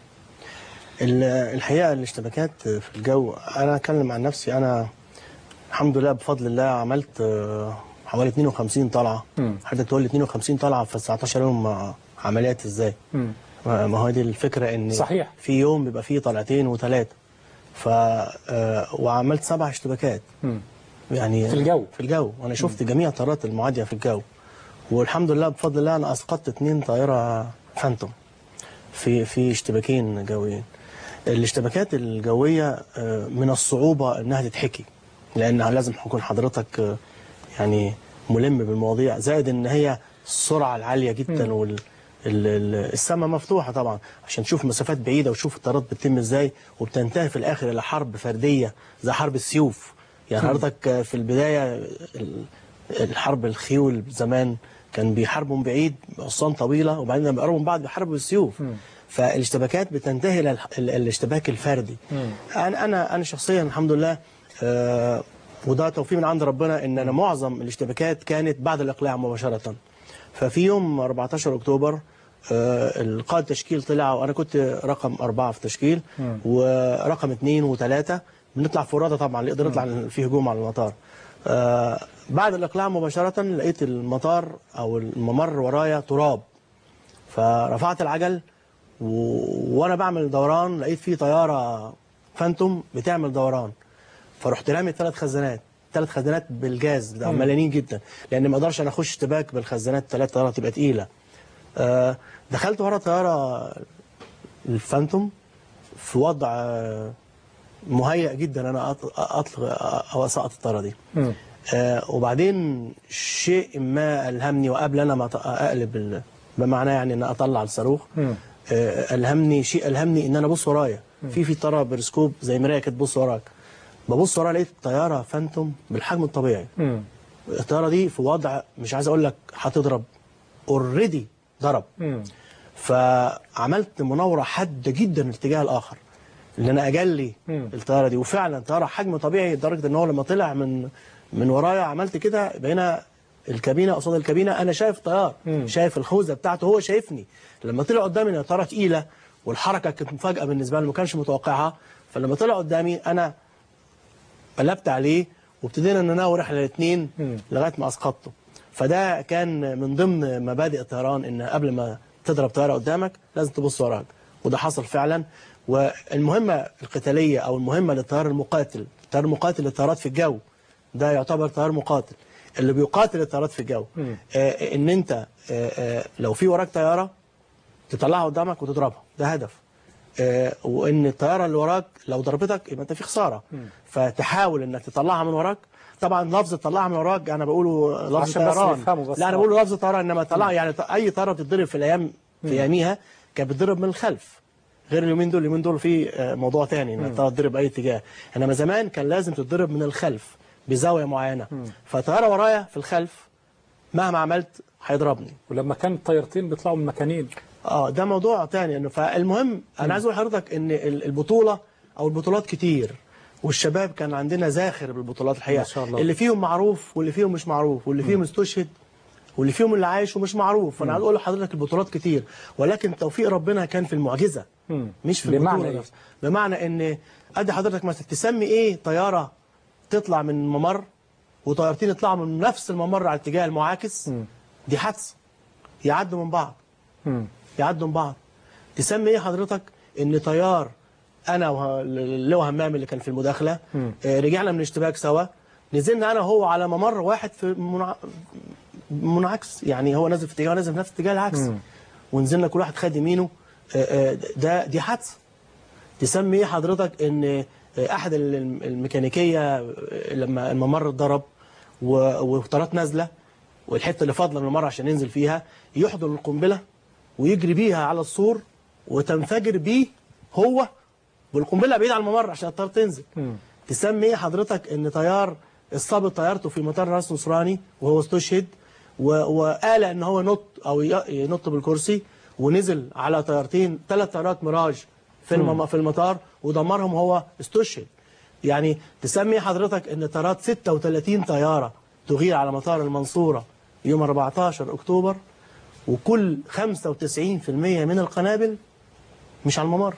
ال- الحقيقه الاشتباكات في الجو انا اتكلم عن نفسي انا الحمد لله بفضل الله عملت آه، حوالي 52 طلعه حضرتك تقول لي 52 طلعه في 19 يوم آه، عمليات ازاي؟ مم. ما ما هو دي الفكره ان صحيح. في يوم بيبقى فيه طلعتين وثلاثه ف آه، وعملت سبع اشتباكات مم. يعني في الجو. في الجو وانا شفت جميع طيارات المعاديه في الجو والحمد لله بفضل الله انا اسقطت اثنين طائره فانتوم في في اشتباكين جويين الاشتباكات الجويه آه، من الصعوبه انها تتحكي لان لازم يكون حضرتك آه، يعني ملم بالمواضيع زائد ان هي السرعه العاليه جدا وال ال- ال- السماء مفتوحه طبعا عشان تشوف مسافات بعيده وتشوف الطيارات بتتم ازاي وبتنتهي في الاخر الى حرب فرديه زي حرب السيوف يعني مم. حضرتك آه، في البدايه ال- الحرب الخيول زمان كان بيحاربوا من بعيد حصان طويله وبعدين لما يقربوا من بعض بيحاربوا بالسيوف فالاشتباكات بتنتهي الى الح- ال- الاشتباك الفردي انا انا انا شخصيا الحمد لله آه، وده توفيق من عند ربنا ان انا معظم الاشتباكات كانت بعد الاقلاع مباشره ففي يوم 14 اكتوبر آه، القائد تشكيل طلع وانا كنت رقم أربعة في تشكيل مم. ورقم اثنين وثلاثة بنطلع فرادة طبعا اللي يقدر يطلع في هجوم على المطار آه، بعد الإقلاع مباشرة لقيت المطار أو الممر ورايا تراب فرفعت العجل و... وأنا بعمل دوران لقيت في طيارة فانتوم بتعمل دوران فرحت رامي ثلاث خزانات ثلاث خزانات بالجاز ده مم. مليانين جدا لان ما اقدرش انا اخش اشتباك بالخزانات ثلاث طيارات تبقى تقيله آه، دخلت ورا طياره الفانتوم في وضع آه، مهيأ جدا انا أط- اطلق او اسقط الطياره دي آه وبعدين شيء ما الهمني وقبل انا ما أط- اقلب ال- بمعنى يعني ان اطلع الصاروخ آه الهمني شيء الهمني ان انا ابص ورايا في في طياره برسكوب زي مرايه كده تبص وراك ببص ورايا لقيت طياره فانتوم بالحجم الطبيعي الطياره دي في وضع مش عايز اقول لك هتضرب اوريدي ضرب فعملت مناوره حاده جدا الاتجاه الاخر اللي انا اجلي الطياره دي وفعلا طياره حجم طبيعي لدرجه ان هو لما طلع من من ورايا عملت كده بقينا الكابينه قصاد الكابينه انا شايف الطيار شايف الخوذه بتاعته هو شايفني لما طلع قدامي ان الطياره تقيله والحركه كانت مفاجاه بالنسبه لي ما كانش متوقعها فلما طلع قدامي انا قلبت عليه وابتدينا نناور احنا الاثنين لغايه ما اسقطته فده كان من ضمن مبادئ الطيران ان قبل ما تضرب طياره قدامك لازم تبص وراك وده حصل فعلا والمهمه القتاليه او المهمه للطيار المقاتل الطيار المقاتل للطيارات في الجو ده يعتبر طيار مقاتل اللي بيقاتل الطيارات في الجو آه ان انت آه آه لو في وراك طياره تطلعها قدامك وتضربها ده هدف آه، وان الطياره اللي وراك لو ضربتك يبقى انت في خساره فتحاول انك تطلعها من وراك طبعا لفظ تطلعها من وراك انا بقوله لفظ عشان بس طيران نفهمه بس. لا انا بقوله لفظ طيران انما طلع يعني ط- اي طياره بتتضرب في الايام في اياميها كانت بتضرب من الخلف غير اليومين دول اليومين دول في آه، موضوع تاني انك الطياره تضرب اي اتجاه انما زمان كان لازم تتضرب من الخلف بزاويه معينه فطياره ورايا في الخلف مهما عملت هيضربني ولما كان الطيارتين بيطلعوا من مكانين اه ده موضوع تاني انه فالمهم انا عايز اقول لحضرتك ان ال- البطوله او البطولات كتير والشباب كان عندنا زاخر بالبطولات الحقيقه ما شاء الله. اللي فيهم معروف واللي فيهم مش معروف واللي فيهم استشهد واللي فيهم اللي عايش ومش معروف فانا عايز اقول لحضرتك البطولات كتير ولكن توفيق ربنا كان في المعجزه مش في بمعنى البطوله إيه؟ نفسها. بمعنى ان ادي حضرتك مثلا تسمي ايه طياره تطلع من ممر وطيارتين يطلعوا من نفس الممر على الاتجاه المعاكس دي حادثه يعدوا من بعض يعدوا من بعض تسمي ايه حضرتك ان طيار انا واللواء همام اللي كان في المداخله آه، رجعنا من اشتباك سوا نزلنا انا وهو على ممر واحد في منع... منعكس يعني هو نازل في اتجاه نازل في نفس اتجاه العكس ونزلنا كل واحد خد يمينه آه، آه، ده دي حادثه تسمي ايه حضرتك ان آه، احد ال- الميكانيكيه آه، لما الممر اتضرب و- وطيارات نازله والحته اللي فاضله من الممر عشان ينزل فيها يحضن القنبله ويجري بيها على السور وتنفجر بيه هو والقنبله بعيد عن الممر عشان الطياره تنزل تسمي ايه حضرتك ان طيار اصابت طيارته في مطار راس نصراني وهو استشهد و- وقال ان هو ينط او ي- ينط بالكرسي ونزل على طيارتين ثلاث طيارات ميراج في المم... في المطار ودمرهم هو استشهد يعني تسمي حضرتك ان طيارات 36 طياره تغير على مطار المنصوره يوم 14 اكتوبر وكل 95% من القنابل مش على الممر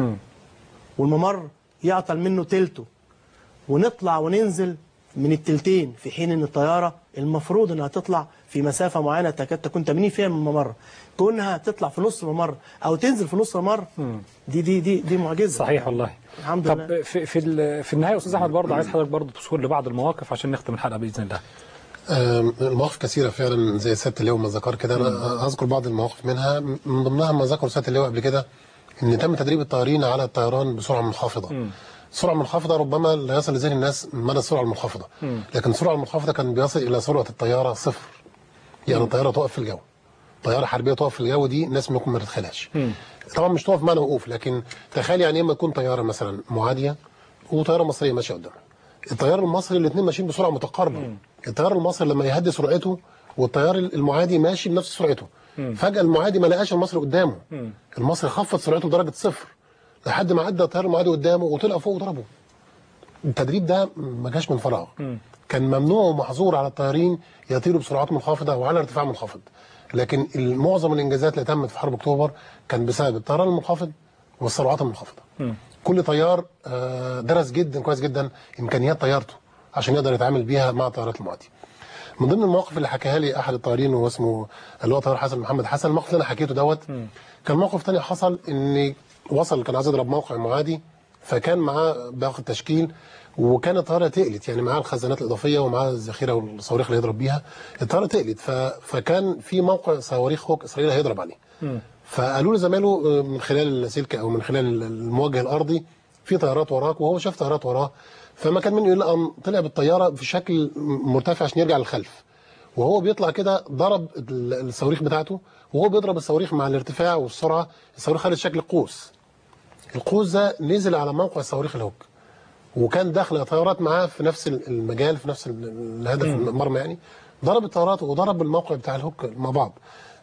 والممر يعطل منه تلته ونطلع وننزل من التلتين في حين ان الطياره المفروض انها تطلع في مسافه معينه تكاد تكون 80% من الممر كونها تطلع في نص الممر او تنزل في نص الممر دي دي دي دي معجزه صحيح والله الحمد لله طب في في ال- في النهايه يا استاذ احمد برضه عايز حضرتك برضه تشير لبعض المواقف عشان نختم الحلقه باذن الله آم، المواقف كثيرة فعلا زي سيادة اللواء ما ذكر كده أنا أذكر بعض المواقف منها من ضمنها ما ذكر سيادة اللواء قبل كده إن تم تدريب الطيارين على الطيران بسرعة منخفضة سرعة منخفضة ربما لا يصل لذهن الناس مدى السرعة المنخفضة لكن السرعة المنخفضة كان بيصل إلى سرعة الطيارة صفر يعني الطيارة تقف في الجو طيارة حربية تقف في الجو دي الناس ممكن ما تتخيلهاش طبعا مش تقف معنى وقوف لكن تخيل يعني ايه لما يكون طيارة مثلا معادية وطيارة مصرية ماشية قدامها الطيار المصري الاثنين ماشيين بسرعه متقاربه الطيار المصري لما يهدي سرعته والطيار المعادي ماشي بنفس سرعته فجاه المعادي ما لقاش المصري قدامه المصري خفض سرعته لدرجه صفر لحد ما عدى الطيار المعادي قدامه وطلع فوق وضربه التدريب ده ما جاش من فراغ كان ممنوع ومحظور على الطيارين يطيروا بسرعات منخفضه وعلى ارتفاع منخفض لكن معظم الانجازات اللي تمت في حرب اكتوبر كان بسبب الطيران المنخفض والسرعات المنخفضه كل طيار آه، درس جدا كويس جدا امكانيات طيارته عشان يقدر يتعامل بيها مع الطيارات المعاديه. من ضمن المواقف اللي حكاها لي احد الطيارين وهو اسمه اللي هو طيار حسن محمد حسن الموقف اللي انا حكيته دوت كان موقف تاني حصل ان وصل كان عايز يضرب موقع معادي فكان معاه باقي تشكيل وكان الطياره تقلت يعني معاه الخزانات الاضافيه ومعاه الذخيره والصواريخ اللي يضرب بيها الطياره تقلت ف... فكان في موقع صواريخ هوك اسرائيل هيضرب عليه فقالوا لزمايله آه، من خلال السلك او من خلال الموجه الارضي في طيارات وراك وهو شاف طيارات وراه فما كان منه الا ان طلع بالطياره في شكل مرتفع عشان يرجع للخلف وهو بيطلع كده ضرب ال- الصواريخ بتاعته وهو بيضرب الصواريخ مع الارتفاع والسرعه الصواريخ خدت شكل قوس القوس ده نزل على موقع الصواريخ الهوك وكان داخل طيارات معاه في نفس المجال في نفس ال- الهدف المرمى يعني ضرب الطيارات وضرب الموقع بتاع الهوك مع بعض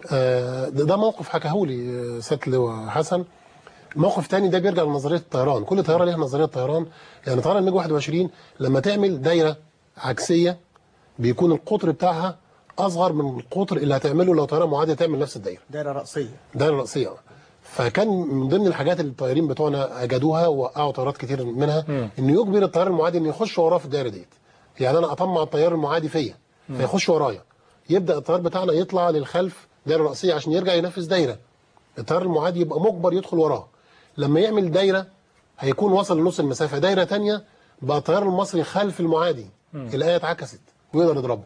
آه، ده ده موقف حكاه لي آه، سياده اللواء حسن موقف تاني ده بيرجع لنظريه الطيران كل طياره ليها نظريه طيران يعني طياره الميج 21 لما تعمل دايره عكسيه بيكون القطر بتاعها اصغر من القطر اللي هتعمله لو طياره معاديه تعمل نفس الدايره دايره راسيه دايره راسيه فكان من ضمن الحاجات اللي الطيارين بتوعنا اجدوها ووقعوا طيارات كتير منها انه يجبر الطيار المعادي انه يخش وراه في الدايره ديت يعني انا اطمع الطيار المعادي فيا فيخش ورايا يبدا الطيار بتاعنا يطلع للخلف دايره راسيه عشان يرجع ينفذ دايره الطيار المعادي يبقى مجبر يدخل وراه لما يعمل دايره هيكون وصل لنص المسافه دايره تانية بقى الطيار المصري خلف المعادي الايه اتعكست ويقدر يضربه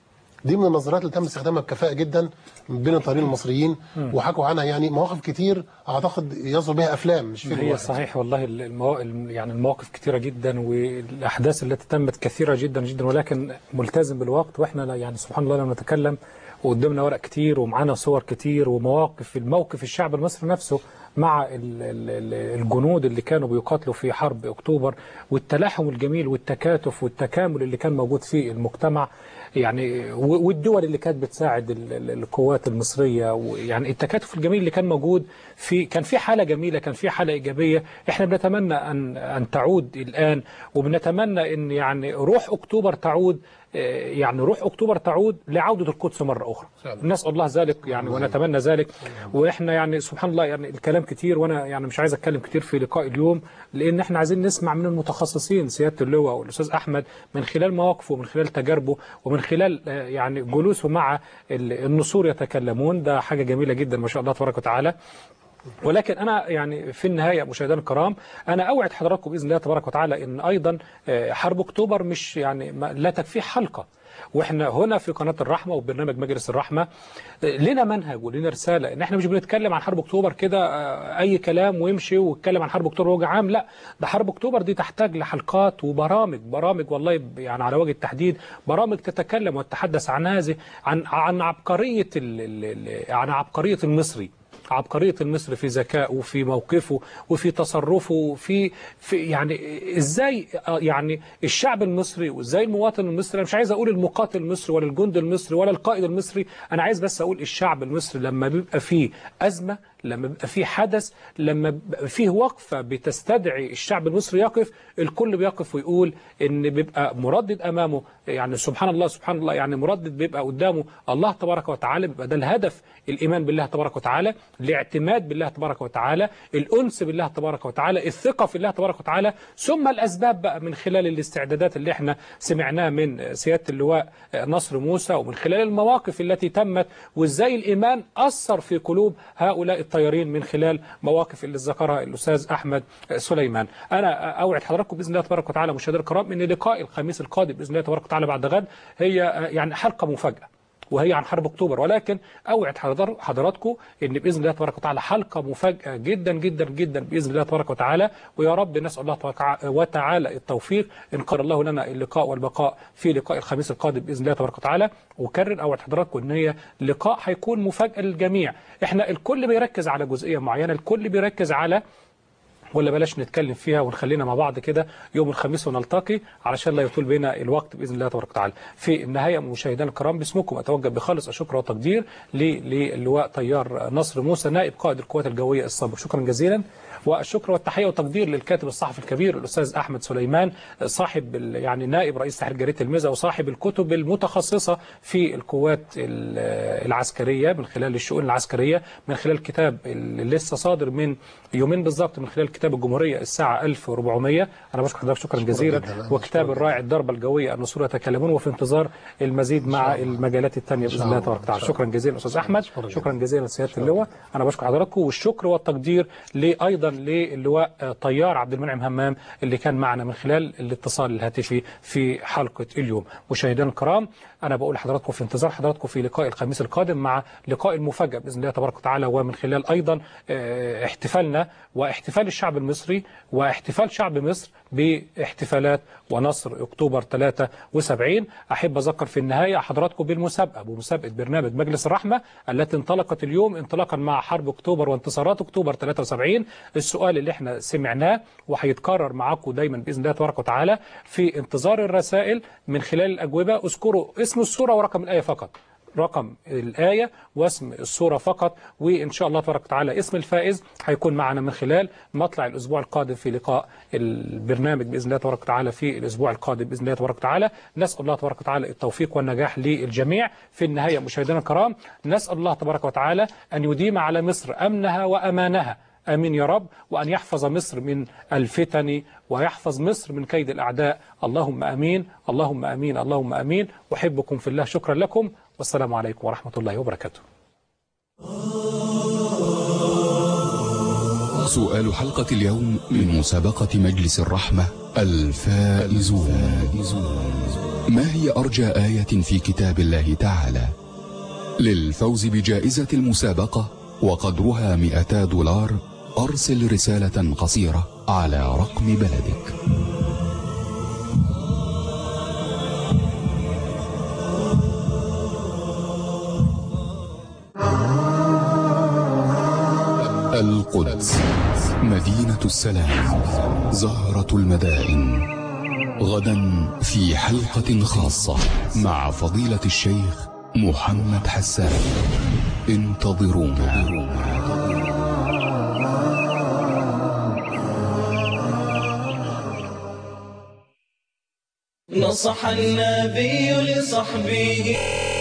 دي من النظريات اللي تم استخدامها بكفاءه جدا بين الطيارين المصريين وحكوا عنها يعني مواقف كتير اعتقد يصل بها افلام مش فيلم هي واحد. صحيح والله المو... الم- يعني المواقف كثيرة جدا والأحداث التي تمت كثيرة جدا جدا ولكن ملتزم بالوقت وإحنا لا- يعني سبحان الله لما نتكلم وقدامنا ورق كتير ومعانا صور كتير ومواقف الموقف الشعب المصري نفسه مع ال- ال- ال- الجنود اللي كانوا بيقاتلوا في حرب أكتوبر والتلاحم الجميل والتكاتف والتكامل اللي كان موجود في المجتمع يعني و- والدول اللي كانت بتساعد ال- ال- القوات المصرية ويعني التكاتف الجميل اللي كان موجود في كان في حالة جميلة كان في حالة إيجابية احنا بنتمنى أن أن تعود الآن وبنتمنى أن يعني روح أكتوبر تعود آه، يعني روح أكتوبر تعود لعودة القدس مرة أخرى نسأل الله ذلك يعني ونتمنى ذلك وإحنا يعني سبحان الله يعني الكلام كتير وأنا يعني مش عايز أتكلم كتير في لقاء اليوم لأن إحنا عايزين نسمع من المتخصصين سيادة اللواء والأستاذ أحمد من خلال مواقفه ومن خلال تجاربه ومن خلال آه، يعني جلوسه مع ال- النسور يتكلمون ده حاجة جميلة جدا ما شاء الله تبارك وتعالى ولكن انا يعني في النهايه مشاهدينا الكرام انا اوعد حضراتكم باذن الله تبارك وتعالى ان ايضا آه، حرب اكتوبر مش يعني ما- لا تكفيه حلقه واحنا هنا في قناه الرحمه وبرنامج مجلس الرحمه آه، لنا منهج ولنا رساله ان احنا مش بنتكلم عن حرب اكتوبر كده آه، اي كلام ويمشي ويتكلم عن حرب اكتوبر وجه عام لا ده حرب اكتوبر دي تحتاج لحلقات وبرامج برامج والله ب- يعني على وجه التحديد برامج تتكلم وتتحدث عن هذه عن عن عبقريه ال- ال- ال- عن عبقريه المصري عبقرية المصري في ذكائه وفي موقفه وفي تصرفه وفي في يعني ازاي آه، يعني الشعب المصري وازاي المواطن المصري انا مش عايز اقول المقاتل المصري ولا الجندي المصري ولا القائد المصري انا عايز بس اقول الشعب المصري لما بيبقى فيه ازمه لما بيبقى فيه حدث لما بيبقى فيه وقفه بتستدعي الشعب المصري يقف الكل بيقف ويقول ان بيبقى مردد امامه يعني سبحان الله سبحان الله يعني مردد بيبقى قدامه الله تبارك وتعالى بيبقى ده الهدف الايمان بالله تبارك وتعالى الاعتماد بالله تبارك وتعالى الانس بالله تبارك وتعالى الثقه في الله تبارك وتعالى ثم الاسباب بقى من خلال الاستعدادات اللي احنا سمعناها من سياده اللواء نصر موسى ومن خلال المواقف التي تمت وازاي الايمان اثر في قلوب هؤلاء الطيارين من خلال مواقف اللي ذكرها الاستاذ احمد سليمان انا اوعد حضراتكم باذن الله تبارك وتعالى مشاهدينا الكرام ان لقاء الخميس القادم باذن الله تبارك وتعالى بعد غد هي يعني حلقه مفاجاه وهي عن حرب اكتوبر ولكن اوعد حضر- حضراتكم ان باذن الله تبارك وتعالى حلقه مفاجاه جدا جدا جدا باذن الله تبارك وتعالى ويا رب نسال الله تبارك وتعالى التوفيق ان قدر الله لنا اللقاء والبقاء في لقاء الخميس القادم باذن الله تبارك وتعالى وكرر اوعد حضراتكم ان هي لقاء هيكون مفاجاه للجميع احنا الكل بيركز على جزئيه معينه الكل بيركز على ولا بلاش نتكلم فيها ونخلينا مع بعض كده يوم الخميس ونلتقي علشان لا يطول بنا الوقت باذن الله تبارك وتعالى. في النهايه مشاهدينا الكرام باسمكم اتوجه بخالص الشكر والتقدير ل- للواء طيار نصر موسى نائب قائد القوات الجويه السابق شكرا جزيلا والشكر والتحيه والتقدير للكاتب الصحفي الكبير الاستاذ احمد سليمان صاحب ال- يعني نائب رئيس تحرير جريده الميزه وصاحب الكتب المتخصصه في القوات ال- العسكريه من خلال الشؤون العسكريه من خلال كتاب اللي لسه صادر من يومين بالظبط من خلال كتاب الجمهوريه الساعه 1400 انا بشكر حضرتك شكرا جزيلا جداً. وكتاب الراعي الضربه الجويه النسور يتكلمون وفي انتظار المزيد مع المجالات الثانيه باذن الله تبارك وتعالى شكرا جزيلا استاذ احمد شكرا جزيلا سياده اللواء انا بشكر حضراتكم والشكر والتقدير ايضا للواء آه، طيار عبد المنعم همام اللي كان معنا من خلال الاتصال الهاتفي في حلقه اليوم مشاهدينا الكرام أنا بقول لحضراتكم في انتظار حضراتكم في لقاء الخميس القادم مع لقاء المفاجأة بإذن الله تبارك وتعالى ومن خلال أيضا آه، احتفالنا واحتفال الشعب المصري واحتفال شعب مصر باحتفالات ونصر أكتوبر 73 أحب أذكر في النهاية حضراتكم بالمسابقة بمسابقة برنامج مجلس الرحمة التي انطلقت اليوم انطلاقا مع حرب أكتوبر وانتصارات أكتوبر 73 السؤال اللي احنا سمعناه وهيتكرر معاكم دايما بإذن الله تبارك وتعالى في انتظار الرسائل من خلال الأجوبة اذكروا اسم السورة ورقم الآية فقط رقم الآية واسم السورة فقط وإن شاء الله تبارك وتعالى اسم الفائز هيكون معنا من خلال مطلع الأسبوع القادم في لقاء البرنامج بإذن الله تبارك وتعالى في الأسبوع القادم بإذن الله تبارك وتعالى نسأل الله تبارك وتعالى التوفيق والنجاح للجميع في النهاية مشاهدينا الكرام نسأل الله تبارك وتعالى أن يديم على مصر أمنها وأمانها آمين يا رب وأن يحفظ مصر من الفتن ويحفظ مصر من كيد الأعداء اللهم آمين اللهم آمين اللهم آمين أحبكم في الله شكرا لكم والسلام عليكم ورحمة الله وبركاته سؤال حلقة اليوم من مسابقة مجلس الرحمة الفائزون ما هي أرجى آية في كتاب الله تعالى للفوز بجائزة المسابقة وقدرها 200 دولار أرسل رسالة قصيرة على رقم بلدك القدس مدينة السلام زهرة المدائن غدا في حلقة خاصة مع فضيلة الشيخ محمد حسان انتظرونا نصح النبي لصحبه